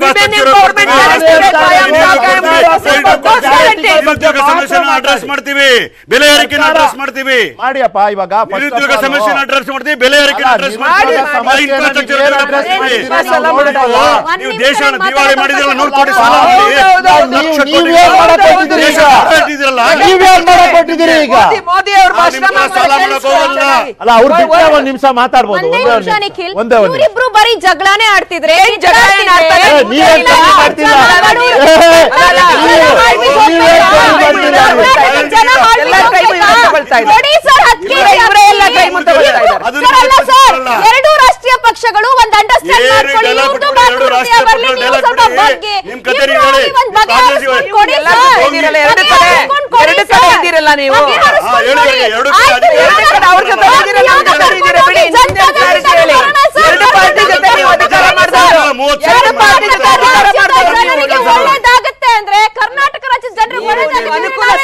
ನಿರುದ್ಯೋಗ ಸಮಸ್ಯೆನ ಅಡ್ರೆಸ್ ಮಾಡ್ತೀವಿ ಬೆಲೆ ಏರಿಕೆನ ಅಡ್ರೆಸ್ ಮಾಡ್ತೀವಿ ಮಾಡಿಯಪ್ಪ ಇವಾಗ first of ನಿರುದ್ಯೋಗ all- ಸಮಸ್ಯೆನ ಅಡ್ರೆಸ್ ಮಾಡ್ತೀವಿ ಬೆಲೆ ಏರಿಕೆನ ಅಲ್ಲ, ಅಡ್ರೆಸ್ ನಿರುದ್ಯೋಗ ಮಾಡ್ತೀವಿ ಸಮಸ್ಯೆನ ಇನ್ಫ್ರಾಸ್ಟ್ರಕ್ಚರ್ ನೀವೇ address ಮಾಡ್ತೀವಿ ಮಾಡ್ತೀರಿ, ನಾವು ಮಾಡಲ್ಲ. ನೀವು ದೇಶನ ದಿವಾಳಿ ಮಾಡಿದ್ರಲ್ಲ ನೂರು ಕೋಟಿ ಸಾಲ ಹೌದು, ಮಾಡಿ ಹೌದು, ಹೌದು. ಲಕ್ಷ ನೀವು- ಕೋಟಿ ನೀವೇನ್ ಮಾಡಕ್ ಹೊರಟಿದ್ದೀರಿ ದೇಶ ಈಗ? ಹೊರಟಿದ್ದೀರಲ್ಲ, ನೀವೇನ್ ಮಾಡಕ್ ಹೊರಟಿದ್ದೀರಿ ಈಗ ಮೋದಿ ಅವರು ನಾವು ನಿಮ್ಗೆ ಸಾಲ ಮಾಡಕ್ ಹೋಗಲ್ಲ. ಅಲ್ಲ ಅವ್ರು ಬಿಟ್ಟರೆ ಒಂದ್ ನಿಮಿಷ ಮಾತಾಡ್ಬೋದು ಒಂದೇ ಒಂದೇ ನಿಮಿಷ ಒಂದ್ ನಿಖಿಲ್ ನಿಮಿಷ ಒಂದೇ ಒಂದ್ ನಿಮಿಷ ಇವರಿಬ್ರು ಬರೀ ಜಗಳಾನೇ ಆಡ್ತಿದ್ರೆ ಏನ್ ಜಗಳ ಏನ್ ಆಡ್ತಾರೆ? ಏ, ನೀವೇನ್ ಜಗಳ ಮಾಡ್ತಿಲ್ಲ? ಏ, ಅಲ್ಲ, ನೀವು- ಅಲ್ಲ, ನೀವೇನ್ ಜಗಳ ಮಾಡ್ತಿಲ್ಲ? ಜನ ಎಲ್ಲ ಕೈ ಮುಗ್ದು ತಗೊಳ್ತಾ ಇದ್ದಾರೆ. ನೋಡಿ ಸರ್ ಹತ್ತಿ ಇವರೇ- ಇವರೇ ಎಲ್ಲ ಕೈ ಮುಗ್ದು ತಗೊಳ್ತಾ ಇದ್ದಾರೆ. ಅದು ಸರ್ ಅಲ್ಲ ಸರ್ ಅಲ್ಲ. ಎರಡು ರಾಷ್ಟ್ರೀಯ ಪಕ್ಷಗಳು ಒಂದ್ ಅಂಡರ್ಸ್ಟ್ಯಾಂಡ್ ಏನ್ ಮಾಡ್ಕೊಳ್ಳಿ dialogue ಇವ್ರ್ದು ಬಿಟ್ಬಿಡಿ, ಎರಡು ಮಾತುಕತೆ ರಾಷ್ಟ್ರೀಯ ಬರ್ಲಿ, ಪಕ್ಷಗಳು ನೀವು dialogue ಸ್ವಲ್ಪ ಬಿಡಿ. ಬಗ್ಗೆ ನಿಮ್ ಕತೆ ಇಬ್ರು ಹೇಳಿ. ಅಲ್ಲಿ ಒಂದ್ ನೀವು ಕಾಂಗ್ರೆಸ್ ಬಗೆಹರಿಸ್ಕೊಂಡು ಕೊಡಿ ಎಲ್ಲ ಸರ್. ಕಡೆ ಇದ್ದೀರಲ್ಲ, ಎರಡು ಕಡೆ. ಬಗೆಹರಿಸ್ಕೊಂಡು ಕೊಡಿ ಎರಡು ಕಡೆ ಸರ್. ಇದ್ದೀರಲ್ಲ ನೀವು. ಬಗೆಹರಿಸ್ಕೊಂಡು ಹಾ, ಹೇಳಿ, ಕೊಡಿ. ಹೇಳಿ, ಎರಡು ಕಡೆ ಆಯ್ತು, ಇದ್ದೀರಲ್ಲ. ಎರಡು ಕಡೆ ಅವ್ರ ಜೊತೆ ಇದ್ದೀರಲ್ಲ, ನಮ್ಮ ಜೊತೆ ಇದ್ದೀರಾ, ಬಿಡಿ. ಜನತಾ ನಿಮ್ದೇ ದಳ clarity ಹೇಳಿ. ಬರೋಣ ಸರ್. ಎರಡು ಪಾರ್ಟಿ ಜೊತೆ ನೀವು ಅಧಿಕಾರ ಮಾಡಿದವರು. ಮೂವತ್ತು ಎರಡು ಸಾವಿರ ಪಾರ್ಟಿ ಜೊತೆ ಅಧಿಕಾರ ಮಾಡಿದವರು ನೀವು. ಜನರಿಗೆ ಒಳ್ಳೇದಾಗತ್ತೆ ಅಂದ್ರೆ ಕರ್ನಾಟಕ ರಾಜ್ಯದ ಜನರಿಗೆ ನೀವು ಒಳ್ಳೇದಾಗತ್ತೆ ಅನುಕೂಲ ನಾವೇ ನಿಮ್ ಜೊತೆ ಸಿದ್ಧತೆ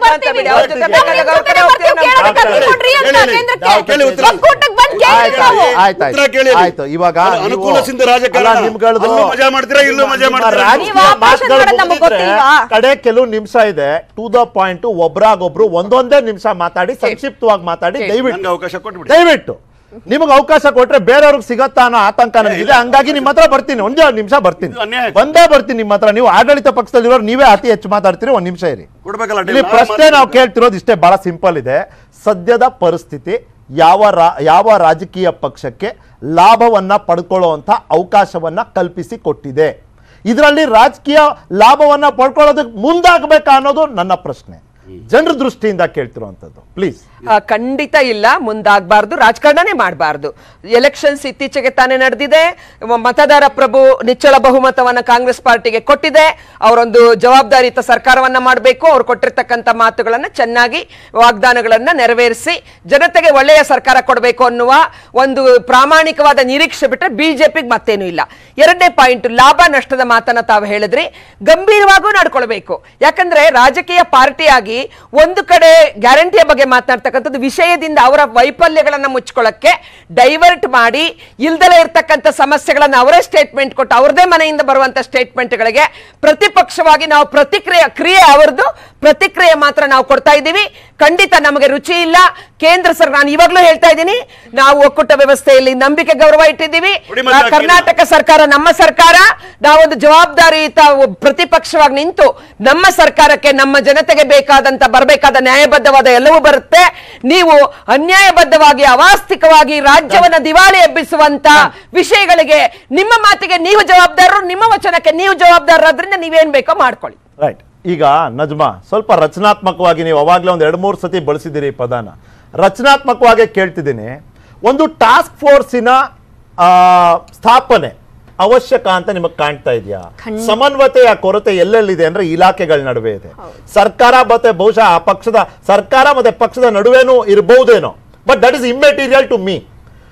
ಬರ್ತೀವಿ. ಬಿಡಿ, ಅವ್ರ ಜೊತೆ ನಾವು ಬೇಕಾದಾಗ ನಿಮ್ ಅವ್ರ ಜೊತೆ ಕಡೆ ಹೋಗ್ತೀವಿ ಬರ್ತೀವಿ, ನಾವು. ಕೇಳೋದಕ್ಕೆ ಕೇಳಿ, ಕೊಡ್ರಿ ಅಂತ ಕೇಳಿ, ಕೇಂದ್ರಕ್ಕೆ. ನಾವು ಕೇಳಿ ಉತ್ತರ. ಒಕ್ಕೂಟಕ್ಕೆ ಬಂದ್ ಕೇಳ್ರಿ ಆಯ್ತು, ನಾವು. ಆಯ್ತು, ಆಯ್ತು. ಉತ್ತರ ಕೇಳಿ ಅಲ್ಲಿ. ಆಯ್ತು, ಇವಾಗ ಅದು ನೀವು- ಅನುಕೂಲ ಸಿಂಧ ರಾಜಕಾರಣ. ಅಲ್ಲ, ನಿಮ್ಗಳದ್ದು- ಅಲ್ಲೂ ಮಜಾ ಮಾಡ್ತೀರಾ, ಇಲ್ಲೂ ಮಜಾ ನಿಮ್ಮ ಮಾಡ್ತೀರಾ? ರಾಜಕೀಯ ನೀವು ಆಪರೇಷನ್ ಮಾತುಗಳು ಮಾಡೋದು ನಮಗೆ ಮುಗಿದ್ರೆ ಗೊತ್ತಿಲ್ವಾ? ಕಡೆ ಕೆಲವು ನಿಮಿಷ ಇದೆ ಟು ದ ಪಾಯಿಂಟ್ ಒಬ್ರಾಗೊಬ್ರು ಒಂದೊಂದೇ ನಿಮಿಷ ಮಾತಾಡಿ ಸಂಕ್ಷಿಪ್ತವಾಗಿ ಮಾತಾಡಿ ಹೇಳಿ. ದಯವಿಟ್ಟು ನಂಗೆ ಅವಕಾಶ ಕೊಟ್ಬಿಡಿ ದಯವಿಟ್ಟು ನಿಮಗೆ ಅವಕಾಶ ಕೊಟ್ರೆ ಬೇರೆಯವ್ರಿಗೆ ಸಿಗತ್ತಾ ಅನ್ನೋ ಆತಂಕ ನನಗಿದೆ ಹಂಗಾಗಿ ನಿಮ್ಮ ಹತ್ರ ಬರ್ತೀನಿ ಒಂದೇ ಒಂದು ನಿಮಿಷ ಬರ್ತೀನಿ ಇದು ಅನ್ಯಾಯ. ಒಂದೇ ಬರ್ತೀನಿ ನಿಮ್ಮ ಹತ್ರ ನೀವು ಆಡಳಿತ ಪಕ್ಷದಲ್ಲಿರೋರು ನೀವೇ ಅತಿ ಹೆಚ್ಚು ಮಾತಾಡ್ತೀರಿ ಒಂದ್ ನಿಮಿಷ ಇರಿ ಕೊಡ್ಬೇಕಲ್ಲ ಇಲ್ಲಿ ಟೈಮ್. ಪ್ರಶ್ನೆ ನಾವು ಕೇಳ್ತಿರೋದು ಇಷ್ಟೇ ಬಹಳ ಸಿಂಪಲ್ ಇದೆ ಸದ್ಯದ ಪರಿಸ್ಥಿತಿ ಯಾವ ರಾ ಯಾವ ರಾಜಕೀಯ ಪಕ್ಷಕ್ಕೆ ಲಾಭವನ್ನ ಪಡ್ಕೊಳ್ಳುವಂತ ಅವಕಾಶವನ್ನ ಕಲ್ಪಿಸಿ ಕೊಟ್ಟಿದೆ ಇದರಲ್ಲಿ ರಾಜಕೀಯ ಲಾಭವನ್ನ ಪಡ್ಕೊಳ್ಳೋದಕ್ಕೆ ಮುಂದಾಗಬೇಕಾ ಅನ್ನೋದು ನನ್ನ ಪ್ರಶ್ನೆ ಜನರ ದೃಷ್ಟಿಯಿಂದ ಕೇಳ್ತಿರುವಂತದ್ದು ಪ್ಲೀಸ್ ಆ, ಖಂಡಿತ ಇಲ್ಲ ಮುಂದಾಗಬಾರ್ದು ರಾಜಕಾರಣನೇ ಮಾಡಬಾರ್ದು ಎಲೆಕ್ಷನ್ಸ್ ಇತ್ತೀಚೆಗೆ ತಾನೇ ನಡೆದಿದೆ ಮ- ಮತದಾರ ಪ್ರಭು ನಿಚ್ಚಳ ಬಹುಮತವನ್ನ ಕಾಂಗ್ರೆಸ್ ಪಾರ್ಟಿಗೆ ಕೊಟ್ಟಿದೆ ಅವರೊಂದು ಜವಾಬ್ದಾರಿಯುತ ಸರ್ಕಾರವನ್ನ ಮಾಡಬೇಕು ಅವ್ರು ಕೊಟ್ಟಿರ್ತಕ್ಕಂಥ ಮಾತುಗಳನ್ನ ಚೆನ್ನಾಗಿ ವಾಗ್ದಾನಗಳನ್ನ ನೆರವೇರಿಸಿ ಜನತೆಗೆ ಒಳ್ಳೆಯ ಸರ್ಕಾರ ಕೊಡಬೇಕು ಅನ್ನುವ ಒಂದು ಪ್ರಾಮಾಣಿಕವಾದ ನಿರೀಕ್ಷೆ ಬಿಟ್ಟರೆ ಬಿಜೆಪಿಗೆ ಮತ್ತೇನು ಇಲ್ಲ ಎರಡನೇ ಪಾಯಿಂಟ್ ಲಾಭ ನಷ್ಟದ ಮಾತನ್ನ ತಾವು ಹೇಳಿದ್ರಿ ಗಂಭೀರವಾಗೂ ನಡ್ಕೊಳ್ಬೇಕು ಯಾಕಂದ್ರೆ ರಾಜಕೀಯ ಪಾರ್ಟಿಯಾಗಿ ಒಂದು ಕಡೆ ಗ್ಯಾರಂಟಿಯ ಬಗ್ಗೆ ಮಾತನಾಡ್ತಕ್ಕಂಥದ್ದು ವಿಷಯದಿಂದ ಅವರ ವೈಫಲ್ಯಗಳನ್ನ ಮುಚ್ಕೊಳ್ಳಕ್ಕೆ ಡೈವರ್ಟ್ ಮಾಡಿ ಇಲ್ದಲೇ ಇರ್ತಕ್ಕಂಥ ಸಮಸ್ಯೆಗಳನ್ನ ಅವರೇ ಸ್ಟೇಟ್ಮೆಂಟ್ ಕೊಟ್ಟು ಅವ್ರದೇ ಮನೆಯಿಂದ ಬರುವಂತ ಸ್ಟೇಟ್ಮೆಂಟ್ಗಳಿಗೆ ಪ್ರತಿಪಕ್ಷವಾಗಿ ನಾವು ಪ್ರತಿಕ್ರಿಯೆ ಕ್ರಿಯೆ ಅವರದು ಪ್ರತಿಕ್ರಿಯೆ ಮಾತ್ರ ನಾವು ಕೊಡ್ತಾ ಇದ್ದೀವಿ ಖಂಡಿತ ನಮಗೆ ರುಚಿ ಇಲ್ಲ ಕೇಂದ್ರ ಸರ್ಕಾರ ನಾನು ಇವಾಗ್ಲೂ ಹೇಳ್ತಾ ಇದ್ದೀನಿ ನಾವು ಒಕ್ಕೂಟ ವ್ಯವಸ್ಥೆಯಲ್ಲಿ ನಂಬಿಕೆ ಗೌರವ ಇಟ್ಟಿದ್ದೀವಿ ನೋಡಿ ಮತ್ತೆ ಹಾಕಿಲ್ಲ. ಕರ್ನಾಟಕ ಸರ್ಕಾರ ನಮ್ಮ ಸರ್ಕಾರ ನಾವೊಂದು ಜವಾಬ್ದಾರಿಯುತ ಒಬ್- ಪ್ರತಿಪಕ್ಷವಾಗಿ ನಿಂತು ನಮ್ಮ ಸರ್ಕಾರಕ್ಕೆ ನಮ್ಮ ಜನತೆಗೆ ಬೇಕಾದಂತ ಬರಬೇಕಾದ ನ್ಯಾಯಬದ್ಧವಾದ ಎಲ್ಲವೂ ಬರುತ್ತೆ ನೀವು ಅನ್ಯಾಯಬದ್ಧವಾಗಿ ಅವಾಸ್ತವಿಕವಾಗಿ ರಾಜ್ಯವನ್ನ ದಿವಾಳಿ ಎಬ್ಬಿಸುವಂತ ವಿಷಯಗಳಿಗೆ ನಿಮ್ಮ ಮಾತಿಗೆ ನೀವು ಜವಾಬ್ದಾರರು ನಿಮ್ಮ ವಚನಕ್ಕೆ ನೀವು ಜವಾಬ್ದಾರರಾದ್ರಿಂದ ನೀವೇನ್ ಬೇಕೋ ಮಾಡ್ಕೊಳ್ಳಿ ರೈಟ್ ಈಗ ನಜ್ಮಾ ಸ್ವಲ್ಪ ರಚನಾತ್ಮಕವಾಗಿ ನೀವು ಅವಾಗಲೇ ಒಂದು ಎರಡು ಮೂರು ಸತಿ ಬಳಸಿದ್ದೀರಿ ಈ ಪದನ ರಚನಾತ್ಮಕವಾಗಿ ಕೇಳ್ತಿದ್ದೀನಿ ಒಂದು ಟಾಸ್ಕ್ ಫೋರ್ಸಿನ ಆ, ಸ್ಥಾಪನೆ ಅವಶ್ಯಕ ಅಂತ ನಿಮಗೆ ಕಾಣ್ತಾ ಇದೆಯಾ ಸಮನ್ವಯತೆಯ ಕೊರತೆ ಎಲ್ಲೆಲ್ಲಿದೆ ಅಂದ್ರೆ ಇಲಾಖೆಗಳ ನಡುವೆ ಇದೆ ಸರ್ಕಾರ ಮತ್ತೆ ಬಹುಶಃ ಆ ಪಕ್ಷದ ಸರ್ಕಾರ ಮತ್ತೆ ಪಕ್ಷದ ನಡುವೆನೂ ಇರಬಹುದೇನೋ but that is immaterial to me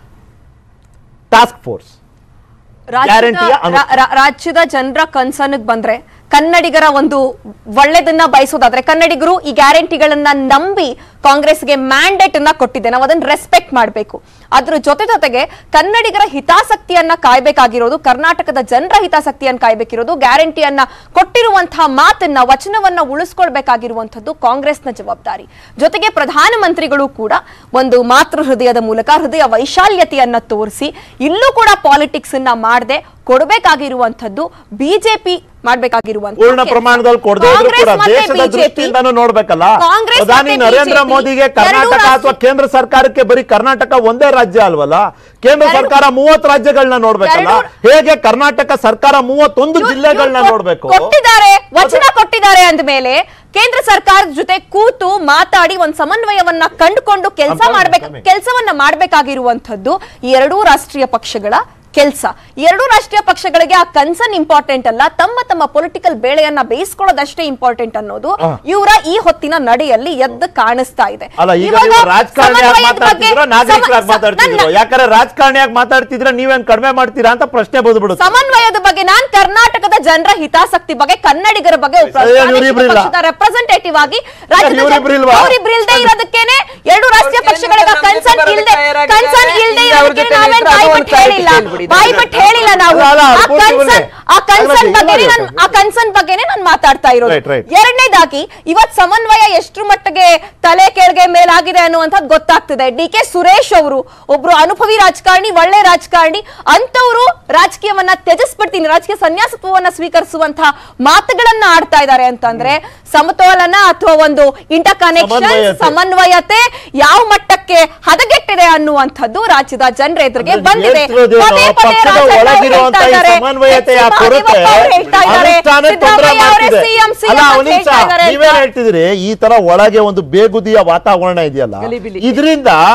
task force ರಾಜ್ಯದ ಗ್ಯಾರಂಟಿಯ ಅನು- ರಾ- ರಾ- ರಾಜ್ಯದ ಜನರ ಕನ್ಸರ್ನ್ ಬಂದ್ರೆ ಕನ್ನಡಿಗರ ಒಂದು ಒಳ್ಳೆದನ್ನ ಬಯಸೋದಾದ್ರೆ ಕನ್ನಡಿಗರು ಈ ಗ್ಯಾರಂಟಿಗಳನ್ನ ನಂಬಿ ಕಾಂಗ್ರೆಸ್ಗೆ ಮ್ಯಾಂಡೇಟ್ ಅನ್ನ ಕೊಟ್ಟಿದೆ ನಾವು ಅದನ್ನ ರೆಸ್ಪೆಕ್ಟ್ ಮಾಡಬೇಕು ಅದ್ರ ಜೊತೆ ಜೊತೆಗೆ ಕನ್ನಡಿಗರ ಹಿತಾಸಕ್ತಿಯನ್ನ ಕಾಯ್ಬೇಕಾಗಿರೋದು ಕರ್ನಾಟಕದ ಜನರ ಹಿತಾಸಕ್ತಿಯನ್ನ ಕಾಯ್ಬೇಕಿರೋದು ಗ್ಯಾರಂಟಿಯನ್ನ ಕೊಟ್ಟಿರುವಂತಹ ಮಾತನ್ನ ವಚನವನ್ನ ಉಳಿಸ್ಕೊಳ್ಬೇಕಾಗಿರುವಂತದ್ದು ಕಾಂಗ್ರೆಸ್ನ ಜವಾಬ್ದಾರಿ ಜೊತೆಗೆ ಪ್ರಧಾನಮಂತ್ರಿಗಳು ಕೂಡ ಒಂದು ಮಾತೃ ಹೃದಯದ ಮೂಲಕ ಹೃದಯ ವೈಶಾಲ್ಯತೆಯನ್ನ ತೋರಿಸಿ ಇಲ್ಲೂ ಕೂಡ ಪಾಲಿಟಿಕ್ಸ್ ಅನ್ನ ಮಾಡದೆ ಕೊಡಬೇಕಾಗಿರುವಂತದ್ದು ಬಿಜೆಪಿ ಮಾಡ್ಬೇಕಾಗಿರುವಂತ ಪೂರ್ಣ ಪ್ರಮಾಣದಲ್ಲಿ ಕೊಡದೇ ಇದ್ರು ಕೂಡ ದೇಶದ ದೃಷ್ಟಿಯಿಂದನೂ ನೋಡ್ಬೇಕಲ್ಲ ಪ್ರಧಾನಿ ನರೇಂದ್ರ ಮೋದಿಗೆ ಕರ್ನಾಟಕ ಅಥವಾ ಕೇಂದ್ರ ಸರ್ಕಾರಕ್ಕೆ ಬರೀ ಕರ್ನಾಟಕ ಒಂದೇ ರಾಜ್ಯ ಅಲ್ವಲ್ಲ ಕೇಂದ್ರ ಎರಡು- ಸರ್ಕಾರ ಮೂವತ್ತು ರಾಜ್ಯಗಳನ್ನ ನೋಡ್ಬೇಕಲ್ಲ ಎರಡು- ಹೇಗೆ ಕರ್ನಾಟಕ ಸರ್ಕಾರ ಮೂವತ್ತೊಂದು ಜಿಲ್ಲೆಗಳನ್ನ ನೋಡ್ಬೇಕು ಕೊಟ್ಟಿದ್ದಾರೆ ವಚನ ಕೊಟ್ಟಿದ್ದಾರೆ ಅಂದ್ಮೇಲೆ ಕೇಂದ್ರ ಸರ್ಕಾರದ ಜೊತೆ ಕೂತು ಮಾತಾಡಿ ಒಂದ್ ಸಮನ್ವಯವನ್ನ ಕಂಡುಕೊಂಡು ಕೆಲಸ I'm coming, ಮಾಡ್ಬೇಕು coming. ಕೆಲಸವನ್ನ ಮಾಡ್ಬೇಕಾಗಿರುವಂತದ್ದು ಈ ಎರಡೂ ರಾಷ್ಟ್ರೀಯ ಪಕ್ಷಗಳ ಕೆಲಸ ಎರಡೂ ರಾಷ್ಟ್ರೀಯ ಪಕ್ಷಗಳಿಗೆ ಆ ಕನ್ಸರ್ನ್ ಇಂಪಾರ್ಟೆಂಟ್ ಅಲ್ಲ ತಮ್ಮ ತಮ್ಮ ಪೊಲಿಟಿಕಲ್ ಬೇಳೆಯನ್ನ ಬೇಯಿಸ್ಕೊಳ್ಳೋದಷ್ಟೇ ಇಂಪಾರ್ಟೆಂಟ್ ಅನ್ನೋದು ಹಾ. ಇವರ ಈ ಹೊತ್ತಿನ ನಡೆಯಲ್ಲಿ ಎದ್ದು ಕಾಣಿಸ್ತಾ ಇದೆ ಅಲ್ಲ ಈಗ ಇವಾಗ ನೀವು ರಾಜಕಾರಣಿಯಾಗಿ ಸಮನ್ವಯದ ಬಗ್ಗೆ- ಮಾತಾಡ್ತಿದ್ರು ನಾಗರಿಕರಾಗಿ ಸಮ- ಮಾತಾಡ್ತಿದ್ರು ನನ್ನ- ಯಾಕಂದ್ರೆ ರಾಜಕಾರಣಿಯಾಗಿ ಮಾತಾಡ್ತಿದ್ರೆ ನೀವೇನ್ ಕಡಿಮೆ ಮಾಡ್ತೀರಾ ಅಂತ ಪ್ರಶ್ನೆ ಬಂದ್ಬಿಡುತ್ತೆ ಸಮನ್ವಯದ ಬಗ್ಗೆ ನಾನ್ ಕರ್ನಾಟಕದ ಜನರ ಹಿತಾಸಕ್ತಿ ಬಗ್ಗೆ ಕನ್ನಡಿಗರ ಬಗ್ಗೆ ಒಬ್ಬ ಅಯ್ಯೋ, ಪ್ರಾದೇಶಿಕ ಇವ್ರಿಬ್ರು ಇಲ್ಲ. ಪಕ್ಷದ ರೆಪ್ರೆಸೆಂಟೇಟಿವ್ ಆಗಿ ರಾಜ್ಯದ ಇವ್ರಿಬ್ರು ಇಲ್ವಾ? ಅವರಿಬ್ರು ಇಲ್ದೇ ಇರೋದಕ್ಕೇನೆ ಎರಡು ರಾಷ್ಟ್ರೀಯ ಅವ್ರು ಪಕ್ಷಗಳಿಗೆ ಕೇಂದ್ರದ ಕನ್ಸರ್ನ್ ನಮ್ಗೆ ಇಲ್ದೆ ತಯಾರಾಗಿದೆ. ಕನ್ಸರ್ನ್ ಇಲ್ದೇ ಈಗ ಅವ್ರ ಇರೋದಕ್ಕೆ ಜೊತೆ ನಾವೇನ್ ನಿಂತ್ರೆ ಅದು ಬಾಯಿ ಒಂದು ಬಿಟ್ಟು ಹೇಳಿಲ್ಲ ಹೇಳ್ಬಿಡಿ. ಬಾಯಿ ಬಿಟ್ಟು ಹೇಳಿಲ್ಲ ನಾವು ಅಲ್ಲ, ಅಲ್ಲ, ಆ ಪೂರ್ತಿ ಕನ್ಸರ್ನ್ ಒಳ್ಳೆ. ಆ ಕನ್ಸರ್ನ್ ಅಲ್ಲ, ಬಗ್ಗೆನೇ ಇಲ್ಲ, ನಾನು ಇಲ್ಲ. ಆ ಕನ್ಸರ್ನ್ ಬಗ್ಗೆನೇ ನಾನು ಮಾತಾಡ್ತಾ ಇರೋದು Right, right. ಎರಡನೇದಾಗಿ ಇವತ್ ಸಮನ್ವಯ ಎಷ್ಟು ಮಟ್ಟಿಗೆ ತಲೆ ಕೆಳಗೆ ಮೇಲಾಗಿದೆ ಅನ್ನುವಂಥದ್ದು ಗೊತ್ತಾಗ್ತಿದೆ ಡಿ ಕೆ ಸುರೇಶ್ ಅವರು ಒಬ್ರು ಅನುಭವಿ ರಾಜಕಾರಣಿ ಒಳ್ಳೆ ರಾಜಕಾರಣಿ ಅಂತವರು ರಾಜಕೀಯವನ್ನ ತ್ಯಜಿಸ್ಬಿಡ್ತೀನಿ ರಾಜಕೀಯ ಸನ್ಯಾಸತ್ವವನ್ನ ಸ್ವೀಕರಿಸುವಂತಹ ಮಾತುಗಳನ್ನ ಆಡ್ತಾ ಇದ್ದಾರೆ ಅಂತಂದ್ರೆ ಸಮತೋಲನ ಅಥವಾ ಒಂದು ಇಂಟರ್ ಕನೆಕ್ಷನ್ ಸಮನ್ವಯತೆ. ಸಮನ್ವಯತೆ ಯಾವ ಮಟ್ಟಕ್ಕೆ ಹದಗೆಟ್ಟಿದೆ ಅನ್ನುವಂಥದ್ದು ರಾಜ್ಯದ ಜನರ ಎದುರಿಗೆ ಅಂದ್ರೆ ಬಂದಿದೆ ಹೇಳ್ತಿರೋದೇನು, ಪದೇ ಪದೇ ಪಕ್ಷದ ರಾಜಣ್ಣ ಅವ್ರು ಒಳಗಿರುವಂತ ಹೇಳ್ತಾ ಈ ಇದ್ದಾರೆ. ಸಮನ್ವಯತೆಯ ಎಚ್. ಸಿ. ಕೊರತೆ ಮಹದೇವಪ್ಪ ಅವ್ರು ಹೇಳ್ತಾ ಇದ್ದಾರೆ. ಅನುಷ್ಠಾನಕ್ಕೆ ತೊಂದರೆ ಸಿದ್ದರಾಮಯ್ಯ ಅವರೇ ಮಾಡ್ತಿದೆ. CM, CM ಅಲ್ಲ ಅಂತ ಒಂದ್ ನಿಮಿಷ ಹೇಳ್ತಾ ಇದ್ದಾರೆ ನೀವೇನ್ ಅಂತ. ಹೇಳ್ತಿದ್ರಿ ಈ ತರ ಒಳಗೆ ಒಂದು ಬೇಗುದಿಯ ವಾತಾವರಣ ಇದೆಯಲ್ಲ ಗಲಿಬಿಲಿ. ಇದರಿಂದ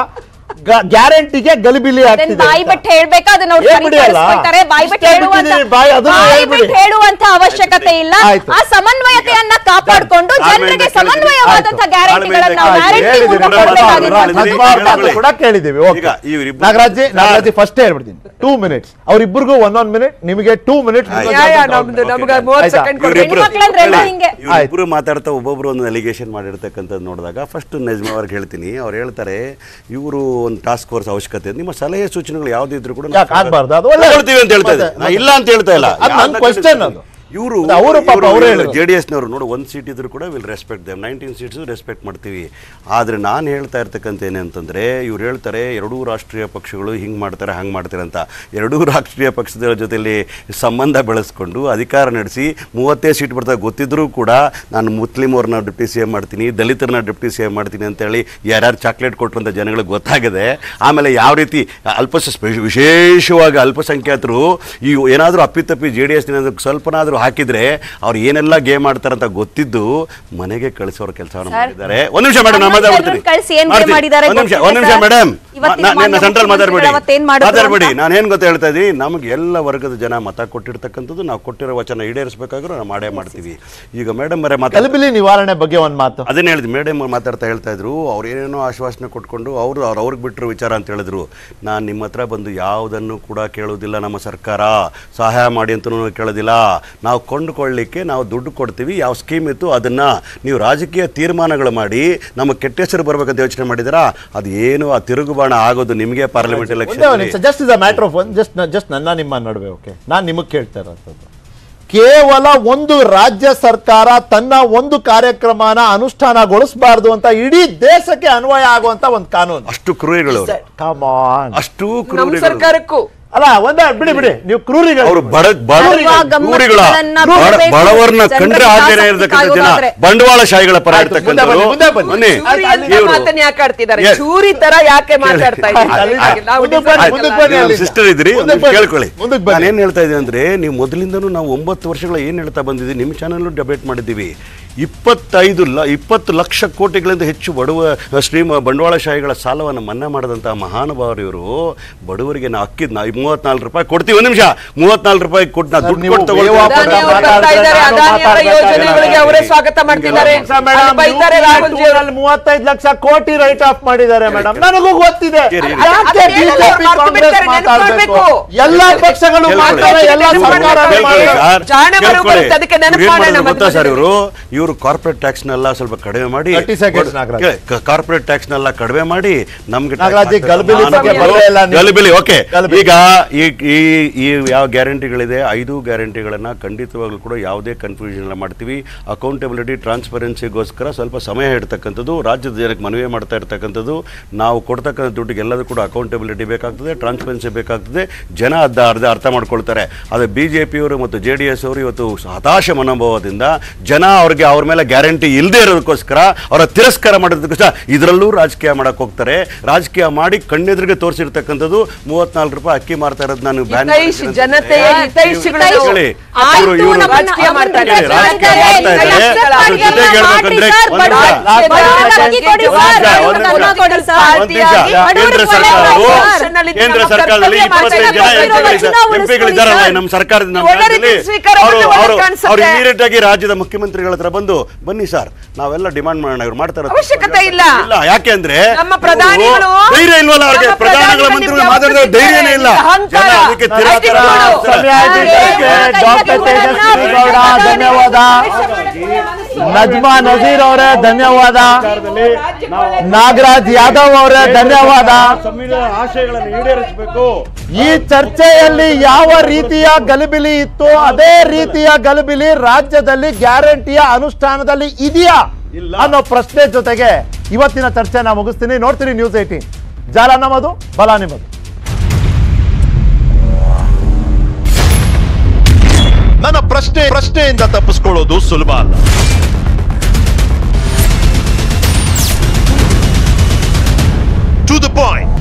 ಗ್ಯಾರಂಟಿಗೆ ಗಲಿಬಿಲಿ ಅದನ್ನ ಆಗ್ತಿದೆ ಬಾಯಿ ಅಂತ. ಬಿಟ್ಟು ಹೇಳ್ಬೇಕಾ ಅದನ್ನ ಅವ್ರು ಹೇಳ್ಬಿಡಿ ಅಲ್ಲ. ಸರಿಪಡಿಸ್ಕೊಳ್ತಾರೆ ಬಾಯಿ ಬಿಟ್ಟು ಇಷ್ಟ ಹೇಳುವಂತ ಬಿಟ್ಟಿದ್ದೀರಿ, ಬಾಯಿ ಅದನ್ನ ಬಾಯಿ ಹೇಳ್ಬಿಡಿ. ಬಿಟ್ಟು ಹೇಳುವಂತ ಅವಶ್ಯಕತೆ ಇಲ್ಲ ಆಯ್ತು. ಆ ಸಮನ್ವಯತೆಯನ್ನ ಕಾಪಾಡಿಕೊಂಡು ತಾಳ್ಮೆಯಿಂದ ಜನರಿಗೆ ಕೇಳಿದ್ರಿ. ಸಮನ್ವಯವಾದಂತಹ ಆಯ್ತು. ಗ್ಯಾರಂಟಿಗಳನ್ನ ನಾವು ತಾಳ್ಮೆಯಿಂದ ಗ್ಯಾರಂಟಿ ಕೇಳಿದ್ರಿ. ಮೂಲಕ ಹೇಳಿದ್ರಿ. ಕೊಡ್ಬೇಕಾಗಿತ್ತು. ಹೇಳಿದ್ರಿ. ಹದ್ಮಾರು ಮಾತು ಹೇಳಿದ್ರಿ. ಕೂಡ ಕೇಳಿದೀವಿ ಓಕೆ ಈಗ ಇವ್ರಿಬ್ರು- ನಾಗರಾಜಿ ಸರ್. ನಾಗರಾಜಿ ಫಸ್ಟ್ ಹೇಳ್ಬಿಡ್ತೀನಿ ಟೂ ಮಿನಿಟ್ಸ್ ಅವ್ರಿಬ್ರಿಗೂ ಒಂದೊಂದ್ ಮಿನಿಟ್ ನಿಮಗೆ ಟೂ ಮಿನಿಟ್ಸ್ ಆಯ್ತು. ನ್ಯಾಯ ನಮ್ದು ನಮ್ಗೆ ಮೂವತ್ತು ಆಯ್ತಾ? ಸೆಕೆಂಡ್ ಕೊಡ್ರಿ ಇವ್ರಿಬ್ರು- ಹೆಣ್ಮಕ್ಳಂದ್ರೆ ಎಲ್ಲ ಹೇಳಿ. ಹಿಂಗೆ. ಇವ್ರಿಬ್ರು ಮಾತಾಡ್ತಾ ಒಬ್ಬೊಬ್ರು ಒಂದು ಅಲಿಗೇಷನ್ ಮಾಡಿರ್ತಕ್ಕಂಥದ್ದು ನೋಡಿದಾಗ ಫಸ್ಟ್ ನಜ್ಮಾ ಅವ್ರಿಗೆ ಹೇಳ್ತೀನಿ ಅವ್ರು ಹೇಳ್ತಾರೆ ಇವರು ಒಂದು ಟಾಸ್ಕ್ ಫೋರ್ಸ್ ಅವಶ್ಯಕತೆ ನಿಮ್ಮ ಸಲಹೆ ಸೂಚನೆಗಳು ಯಾವ್ದಿದ್ರು ಕೂಡ ಯಾಕೆ ಆಗ್ಬಾರ್ದು? ಅದು ಒಳ್ಳೆ- ತಗೊಳ್ತೀವಿ ಅಂತ ಹೇಳ್ತಾ ಇದ್ದಾರೆ ಮತ್ತೆ- ನಾ ಇಲ್ಲ ಅಂತ ಹೇಳ್ತಾ ಇಲ್ಲ ಅದು ನನ್ನ question ಅದು. ಇವರು ಅದು ಅವರು ಪಾಪ ಅವರೇ ಹೇಳಿದ್ರು. ಜೆ ಡಿ ಎಸ್ನವರು ನೋಡು ಒಂದು ಸೀಟ್ ಇದ್ರು ಕೂಡ will respect them nineteen seats respect ಮಾಡ್ತೀವಿ ಆದರೆ ನಾನು ಹೇಳ್ತಾ ಇರ್ತಕ್ಕಂಥ ಏನಂತಂದರೆ ಇವ್ರು ಹೇಳ್ತಾರೆ ಎರಡೂ ರಾಷ್ಟ್ರೀಯ ಪಕ್ಷಗಳು ಹಿಂಗೆ ಮಾಡ್ತಾರೆ ಹಂಗೆ ಮಾಡ್ತಾರೆ ಅಂತ ಎರಡೂ ರಾಷ್ಟ್ರೀಯ ಪಕ್ಷದ ಜೊತೆಲಿ ಸಂಬಂಧ ಬೆಳೆಸ್ಕೊಂಡು ಅಧಿಕಾರ ನಡೆಸಿ ಮೂವತ್ತೇ ಸೀಟ್ ಬರ್ತದೆ ಗೊತ್ತಿದ್ರೂ ಕೂಡ ನಾನು ಮುಸ್ಲಿಂ ಅವ್ರನ್ನ ಡೆಪ್ಟಿ ಸಿ ಎಂ ಮಾಡ್ತೀನಿ ದಲಿತರನ್ನ ಡೆಪ್ಟಿ ಸಿ ಎಂ ಮಾಡ್ತೀನಿ ಅಂತೇಳಿ ಯಾರ್ಯಾರು ಚಾಕ್ಲೇಟ್ ಕೊಟ್ಟರು ಅಂತ ಜನಗಳಿಗೆ ಗೊತ್ತಾಗಿದೆ ಆಮೇಲೆ ಯಾವ ರೀತಿ ಅಲ್ಪ ವಿಶೇಷವಾಗಿ ಅಲ್ಪಸಂಖ್ಯಾತರು ಈ ಏನಾದರೂ ಅಪ್ಪಿತಪ್ಪಿ ಜೆ ಡಿ ಎಸ್ ಸ್ವಲ್ಪನಾದರೂ ಹಾಕಿದ್ರೆ ಅವ್ರು ಏನೆಲ್ಲ ಗೇಮ್ ಆಡ್ತಾರಂತ ಗೊತ್ತಿದ್ದು ಮನೆಗೆ ಕಳಿಸೋರ ಕೆಲಸವನ್ನು ಮಾಡಿದ್ದಾರೆ ಒಂದು ನಿಮಿಷ ಮೇಡಮ್ ನಾನು ನಮ್ಮನ್ನ ಕಳ್ಸಿ ಏನ್ game ಮಾಡಿದ್ದಾರೆ ಒಂದು ನಿಮಿಷ ಗೊತ್ತಿದೆ ಒಂದು ನಿಮಿಷ ಸರ್. ಮೇಡಮ್ ಇವತ್ತಿನ ನಾನು ಮಾನ್ಯ ಸೆಂಟ್ರಲ್ ಮಾತಾಡಬೇಡಿ ಮುಖ್ಯಮಂತ್ರಿಗಳು ಅವತ್ತೇನ್ ಮಾಡಿದ್ರು ಮಾತಾಡಬೇಡಿ ಅಂತ? ನಾನು ಏನು ಗೊತ್ತಾ ಹೇಳ್ತಾ ಇದ್ದೀನಿ ನಮಗೆ ಎಲ್ಲ ವರ್ಗದ ಜನ ಮತ ಕೊಟ್ಟಿರ್ತಕ್ಕಂಥದ್ದು ನಾವು ಕೊಟ್ಟಿರೋ ವಚನ ಈಡೇರಿಸಬೇಕಾದ್ರೂ ನಾವು ಮಾಡೇ ಮಾಡ್ತೀವಿ ಈಗ ಮೇಡಮ್ ಬರೇ ಮಾತಾಡ ಗಲಿಬಿಲಿ ನಿವಾರಣೆ ಬಗ್ಗೆ ಒಂದ್ ಮಾತು ಅದನ್ನ ಹೇಳಿದ್ ಮೇಡಮ್ ಮಾತಾಡ್ತಾ ಹೇಳ್ತಾ ಇದ್ರು ಅವ್ರು ಏನೇನೋ ಆಶ್ವಾಸನೆ ಕೊಟ್ಕೊಂಡು ಅವರು ಅವ್ರು ಅವ್ರಿಗೆ ಬಿಟ್ಟರು ವಿಚಾರ ಅಂತ ಹೇಳಿದ್ರು ನಾನು ನಿಮ್ಮ ಹತ್ರ ಬಂದು ಯಾವುದನ್ನು ಕೂಡ ಕೇಳೋದಿಲ್ಲ ನಮ್ಮ ಸರ್ಕಾರ ಸಹಾಯ ಮಾಡಿ ಅಂತಲೂ ಕೇಳೋದಿಲ್ಲ ನಾವು ಕೊಂಡುಕೊಳ್ಳಿಕ್ಕೆ ನಾವು ದುಡ್ಡು ಕೊಡ್ತೀವಿ ಯಾವ ಸ್ಕೀಮ್ ಇತ್ತು ಅದನ್ನ ನೀವು ರಾಜಕೀಯ ತೀರ್ಮಾನಗಳು ಮಾಡಿ ನಮ್ಮ ಕೆಟ್ಟ ಹೆಸರು ಬರ್ಬೇಕಂತ ಯೋಚನೆ ಮಾಡಿದಿರಾ ಅದು ಏನು ಆ ತಿರುಗುಬಾಣ ಆಗೋದು ನಿಮಗೆ parliament election just is a matter of one just just ನನ್ನ ನಿಮ್ಮ ನಡುವೆ ಓಕೆ ನಾನು ನಿಮಗೆ ಕೇಳ್ತಾ ಇರೋಂಥದ್ದು ಕೇವಲ ಒಂದು ರಾಜ್ಯ ಸರ್ಕಾರ ತನ್ನ ಒಂದು ಕಾರ್ಯಕ್ರಮನ ಅನುಷ್ಠಾನಗೊಳಿಸಬಾರ್ದು ಅಂತ ಇಡೀ ದೇಶಕ್ಕೆ ಅನ್ವಯ ಆಗುವಂತ ಒಂದು ಕಾನೂನು ಅಷ್ಟು ಕ್ರೂರಿಗಳು ಅವರು Come on. ಅಷ್ಟು ನಮ್ಮ ಕ್ರೂರಿಗಳು ಸರ್ಕಾರಕ್ಕೂ ಅಲ್ಲ ಒಂದೇ ಬಿಡಿ ಬಿಡಿ ನೀವು ಕ್ರೂರಿಗಳು ಅವರು ಬಡ ಬಡ ಅಲ್ವಾ, ಕ್ರೂರಿಗಳ ಗಮ್ಮತ್ತುಗಳನ್ನ ಬಡ- ಬಿಡಬೇಕು. ಬಡವರನ್ನ ಜನರ ಕಂಡ್ರೆ ಆಗದೇ ಹಿತಾಸಕ್ತಿ ಇರತಕ್ಕಂಥ ಜನ ಕಾಯೋದಾದ್ರೆ. ಬಂಡವಾಳಶಾಹಿಗಳ ಪರ ಆಯ್ತು, ಮುಂದೆ ಇರ್ತಕ್ಕಂಥವ್ರು ಬನ್ನಿ, ಮುಂದೆ ಬನ್ನಿ. ಬನ್ನಿ. ಚೂರಿ ಅಂತ ಇವ್ರು- ಮಾತನ್ನ ಯಾಕೆ ಆಡ್ತಿದ್ದಾರೆ Yes. ಚೂರಿ ತರ ಯಾಕೆ ಮಾತಾಡ್ತಾ ಇದ್ದೀರಿ ಆಯ್ತು, ನಾವು ಮುಂದಕ್ಕೆ ಬನ್ನಿ, different ಮುಂದಕ್ಕೆ ಅಲ್ಲ. ಬನ್ನಿ. ನೀವು ಸಿಸ್ಟರ್ ಇದ್ರಿ ಮುಂದಕ್ಕೆ ಒಂದ್ ಬನ್ನಿ. ಕೇಳ್ಕೊಳ್ಳಿ ಮುಂದಕ್ಕೆ ಬನ್ನಿ. ನಾನು ಏನ್ ಹೇಳ್ತಾ ಇದ್ದೀನಿ ಅಂದ್ರೆ ನೀವು ಮೊದಲಿಂದನೂ ನಾವು ಒಂಬತ್ತು ವರ್ಷಗಳ ಏನ್ ಹೇಳ್ತಾ ಬಂದಿದ್ದೀವಿ ನಿಮ್ಮ ಚಾನಲ್ ಡಿಬೇಟ್ ಮಾಡಿದ್ದೀವಿ ಇಪ್ಪತ್ತೈದು ಲ ಇಪ್ಪತ್ತು ಲಕ್ಷ ಕೋಟಿಗಳಿಂದ ಹೆಚ್ಚು ಬಡವ ಶ್ರೀಮ ಬಂಡವಾಳಶಾಹಿಗಳ ಸಾಲವನ್ನು ಮನ್ನಾ ಮಾಡಿದಂತಹ ಮಹಾನುಭಾವರು ಇವರು ಬಡವರಿಗೆ ನಾವು ಅಕ್ಕಿ ನಾವು ಮೂವತ್ನಾಲ್ಕು ರೂಪಾಯಿ ಕೊಡ್ತೀವಿ ಒಂದು ನಿಮಿಷ ಮೂವತ್ನಾಲ್ಕು ರೂಪಾಯಿ ಕೊಟ್ಟು ನಾವು ದುಡ್ಡು ನೀವು ಕೊಟ್ಟು ಬೇವಾಪದ ತಗೊಳ್ತೀವಿ. ಅದಾನಿ ಅವ್ರು ಬರ್ತಾ ಇದ್ದಾರೆ ಅದಾನಿ ಅವರ ಯೋಜನೆಗಳಿಗೆ ಅವರೇ ಸ್ವಾಗತ ಮಾಡ್ತಿದ್ದಾರೆ ಅಲ್ಲಿ ಬೈತಾರೆ ರಾಹುಲ್ ಜಿ ಅವರು. ಮೂವತ್ತೈದು ಲಕ್ಷ ಕೋಟಿ ರೈಟ್ ಆಫ್ ಮಾಡಿದ್ದಾರೆ ಮೇಡಮ್ ನನಗೂ ಗೊತ್ತಿದೆ ಇರಿ, ಇರಿ. ಯಾಕೆ ಅದು ಹೇಳಲ್ಲ, BJP ಅವ್ರು ಮರ್ತು ಕಾಂಗ್ರೆಸ್ ಬಿಡ್ತಾರೆ, ನೆನ್ಪು ಮಾತಾಡ್ಬೇಕು? ಮಾಡ್ಬೇಕು. ಎಲ್ಲಾ ಪಕ್ಷಗಳು ಕೇಳ್ಕೊಳ್ಳಿ. ಮಾಡ್ತಾರೆ ಎಲ್ಲ ಕೇಳ್ಕೊಳ್ಳಿ. ಸರ್ಕಾರ ಕೇಳ್ಕೊಳ್ಳಿ. ಮಾಡ್ತಾರೆ. ಜಾಣ ಮರು ಕೇಳ್ಕೊಳ್ಳಿ. ಬರುತ್ತೆ, ಅದಕ್ಕೆ ನೆನಪು ಇವ್ರು ಏನ್ ಮಾಡೋಣ ಮಾಡಿದ್ರು ಗೊತ್ತಾ ಮಧ್ಯ ಸರ್ ಇವರು ಇವರು ಕಾರ್ಪೊರೇಟ್ ಟ್ಯಾಕ್ಸ್ ನೆಲ್ಲ ಸ್ವಲ್ಪ ಕಡಿಮೆ ಮಾಡಿ 30 seconds, ನಾಗರಾಜ್. ಕಾರ್ಪೊರೇಟ್ ಟ್ಯಾಕ್ಸ್ ನೆಲ್ಲ ಕಡಿಮೆ ಮಾಡಿ ನಮ್ಗೆ tax ನಾಗರಾಜ್, ಈ ಹಾಕ್ತಾರೆ. ಗಲಿಬಿಲಿ ನಾನು ಬಗ್ಗೆ ಬಂದು- ಬರಲೇ ಇಲ್ಲ ನೀವು. ಗಲಿಬಿಲಿ ಓಕೆ ಗಲಿಬಿಲಿ. ಈಗ ಈ ಈ ಈ ಯಾವ ಗ್ಯಾರಂಟಿಗಳಿದೆ ಐದು ಗ್ಯಾರಂಟಿಗಳನ್ನ ಖಂಡಿತವಾಗ್ಲೂ ಕೂಡ ಯಾವುದೇ ಕನ್ಫ್ಯೂಷನ್ ಎಲ್ಲ ಮಾಡ್ತೀವಿ ಅಕೌಂಟಬಿಲಿಟಿ ಟ್ರಾನ್ಸ್ಪರೆನ್ಸಿಗೋಸ್ಕರ ಸ್ವಲ್ಪ ಸಮಯ ಇಡ್ತಕ್ಕಂಥದ್ದು ರಾಜ್ಯದ ಜನಕ್ಕೆ ಮನವಿ ಮಾಡ್ತಾ ಇರ್ತಕ್ಕಂಥದ್ದು ನಾವು ಕೊಡ್ತಕ್ಕಂಥ ದುಡ್ಡಿಗೆ ಎಲ್ಲದೂ ಕೂಡ ಅಕೌಂಟಬಿಲಿಟಿ ಬೇಕಾಗ್ತದೆ ಟ್ರಾನ್ಸ್ಪರೆನ್ಸಿ ಬೇಕಾಗ್ತದೆ ಜನ ಅರ್ಧ ಅರ್ಧ ಅರ್ಥ ಮಾಡ್ಕೊಳ್ತಾರೆ ಆದರೆ ಬಿ ಜೆ ಪಿಯವರು ಮತ್ತು ಜೆ ಡಿ ಎಸ್ ಅವರು ಇವತ್ತು ಹತಾಶ ಮನೋಭಾವದಿಂದ ಜನ ಅವ್ರಿಗೆ ಅವ್ರ ಮೇಲೆ ಗ್ಯಾರಂಟಿ ಇಲ್ಲದೆ ಇರೋದಕ್ಕೋಸ್ಕರ ಅವರ ತಿರಸ್ಕಾರ ಮಾಡೋದಕ್ಕೋಸ್ಕರ ಇದರಲ್ಲೂ ರಾಜಕೀಯ ಮಾಡಕ್ಕೆ ಹೋಗ್ತಾರೆ ರಾಜಕೀಯ ಮಾಡಿ ಕಣ್ಣೆದುರಿಗೆ ತೋರಿಸಿರ್ತಕ್ಕಂಥದ್ದು ಮೂವತ್ನಾಲ್ಕು ರೂಪಾಯಿ ಅಕ್ಕಿ ಮಾರ್ತಾ ಇರೋದು ನಾನು ಬ್ಯಾನ್ ಹಿತೈಷಿ ಜನತೆಯ ಹಿತೈಷಿಗಳನ್ನು ಹೇಳಿ. ಆಯ್ತು, ಇವ್ರು- ಇವ್ರು ನಮ್ಮ ರಾಜಕೀಯ ಮಾಡ್ತಾರೆ. ಹೇಳಿ, ರಾಜಕೀಯ ಮಾಡ್ತಾ ಇದ್ದಾರೆ. ಅದ್ರ ಜೊತೆಗೆ ಹೇಳ್ಬೇಕಂದ್ರೆ ಒಂದು ನಿಮಿಷ. ಬಡವರಿಗೆ ಅಕ್ಕಿ ಕೊಡಿ ಒಂದು ಸರ್, ನಿಮಿಷ, ಬಡವರಿಗೆ ಒಂದು ಅನ್ನ ನಿಮಿಷ. ಕೊಡಿ ಸರ್. ಒಂದು ನಿಮಿಷ. ಕೇಂದ್ರ ಸರ್ಕಾರವು ಕೇಂದ್ರ ಸರ್ಕಾರದಲ್ಲಿ ಇಪ್ಪತ್ತೈದು ಜನ ಎಂಪಿಗಳಿದ್ದಾರಲ್ಲ ನಮ್ಮ ಸರ್ಕಾರದ ನಮ್ಮ ಒಳ್ಳೆ ರೀತಿ ರಾಜ್ಯದಲ್ಲಿ ಸ್ವೀಕಾರ ಅವರು ಮಾಡಿ ಒಳ್ಳೆ ಅವರು ಕಾಣಿಸುತ್ತೆ. ಅವ್ರು ಇಮಿಡಿಯೇಟ್ ಆಗಿ ರಾಜ್ಯದ ಮುಖ್ಯಮಂತ್ರಿಗಳ ಹತ್ರ ಬಂದು ಬನ್ನಿ ಸರ್ ನಾವೆಲ್ಲ ಡಿಮಾಂಡ್ ಮಾಡೋಣ ಇವ್ರು ಮಾಡ್ತಾರೆ ಅವಶ್ಯಕತೆ ಇಲ್ಲ. ಇಲ್ಲ ಯಾಕೆ ಅಂದ್ರೆ ನಮ್ಮ ಪ್ರಧಾನಿಗಳು ಇವ್ರು ಧೈರ್ಯ ಇಲ್ವಲ್ಲ ಅವ್ರಿಗೆ ನಮ್ಮ ಪ್ರಧಾನಿಗಳ ಪ್ರಧಾನಿಗಳು ಮಂತ್ರಿಗಳು ನಿಮ್ಗೆ ಮಾತಾಡಿದ್ರೆ ಅವಶ್ಯಕತೆ ಧೈರ್ಯನೇ ಇಲ್ಲ ಇಲ್ಲ. ಅಹಂಕಾರ. ಜನ ಅದಕ್ಕೆ ತಿರಸ್ಕಾರ ಐದು ಮಾಡ್ತಾರೆ. ಸಮಯ ಆಯ್ತು ಇದಕ್ಕೆ. ಡಾಕ್ಟರ್ ತೇಜಸ್ವಿ ಗೌಡ ಧನ್ಯವಾದ ನಜ್ಮಾ ನಜೀರ್ ಅವರೇ ಧನ್ಯವಾದ ನಾಗರಾಜ್ ಯಾದವ್ ಅವರೇ ಧನ್ಯವಾದ ಆಶಯಗಳನ್ನು ಈಡೇರಿಸಬೇಕು ಈ ಚರ್ಚೆಯಲ್ಲಿ ಯಾವ ರೀತಿಯ ಗಲಿಬಿಲಿ ಇತ್ತು ಅದೇ ರೀತಿಯ ಗಲಿಬಿಲಿ ರಾಜ್ಯದಲ್ಲಿ ಗ್ಯಾರಂಟಿಯ ಅನುಷ್ಠಾನದಲ್ಲಿ ಇದೆಯಾ ಅನ್ನೋ ಪ್ರಶ್ನೆ ಜೊತೆಗೆ ಇವತ್ತಿನ ಚರ್ಚೆ ನಾ ಮುಗಿಸ್ತೀನಿ ನೋಡ್ತೀನಿ ನ್ಯೂಸ್ ಏಟೀನ್ ಜಾಲ ನಮ್ಮದು ಬಲ ನಿಮ್ಮದು ನನ್ನ ಪ್ರಶ್ನೆ ಪ್ರಶ್ನೆಯಿಂದ ತಪ್ಪಿಸ್ಕೊಳ್ಳೋದು ಸುಲಭ ಅಲ್ಲ ಟು ದ ಪಾಯಿಂಟ್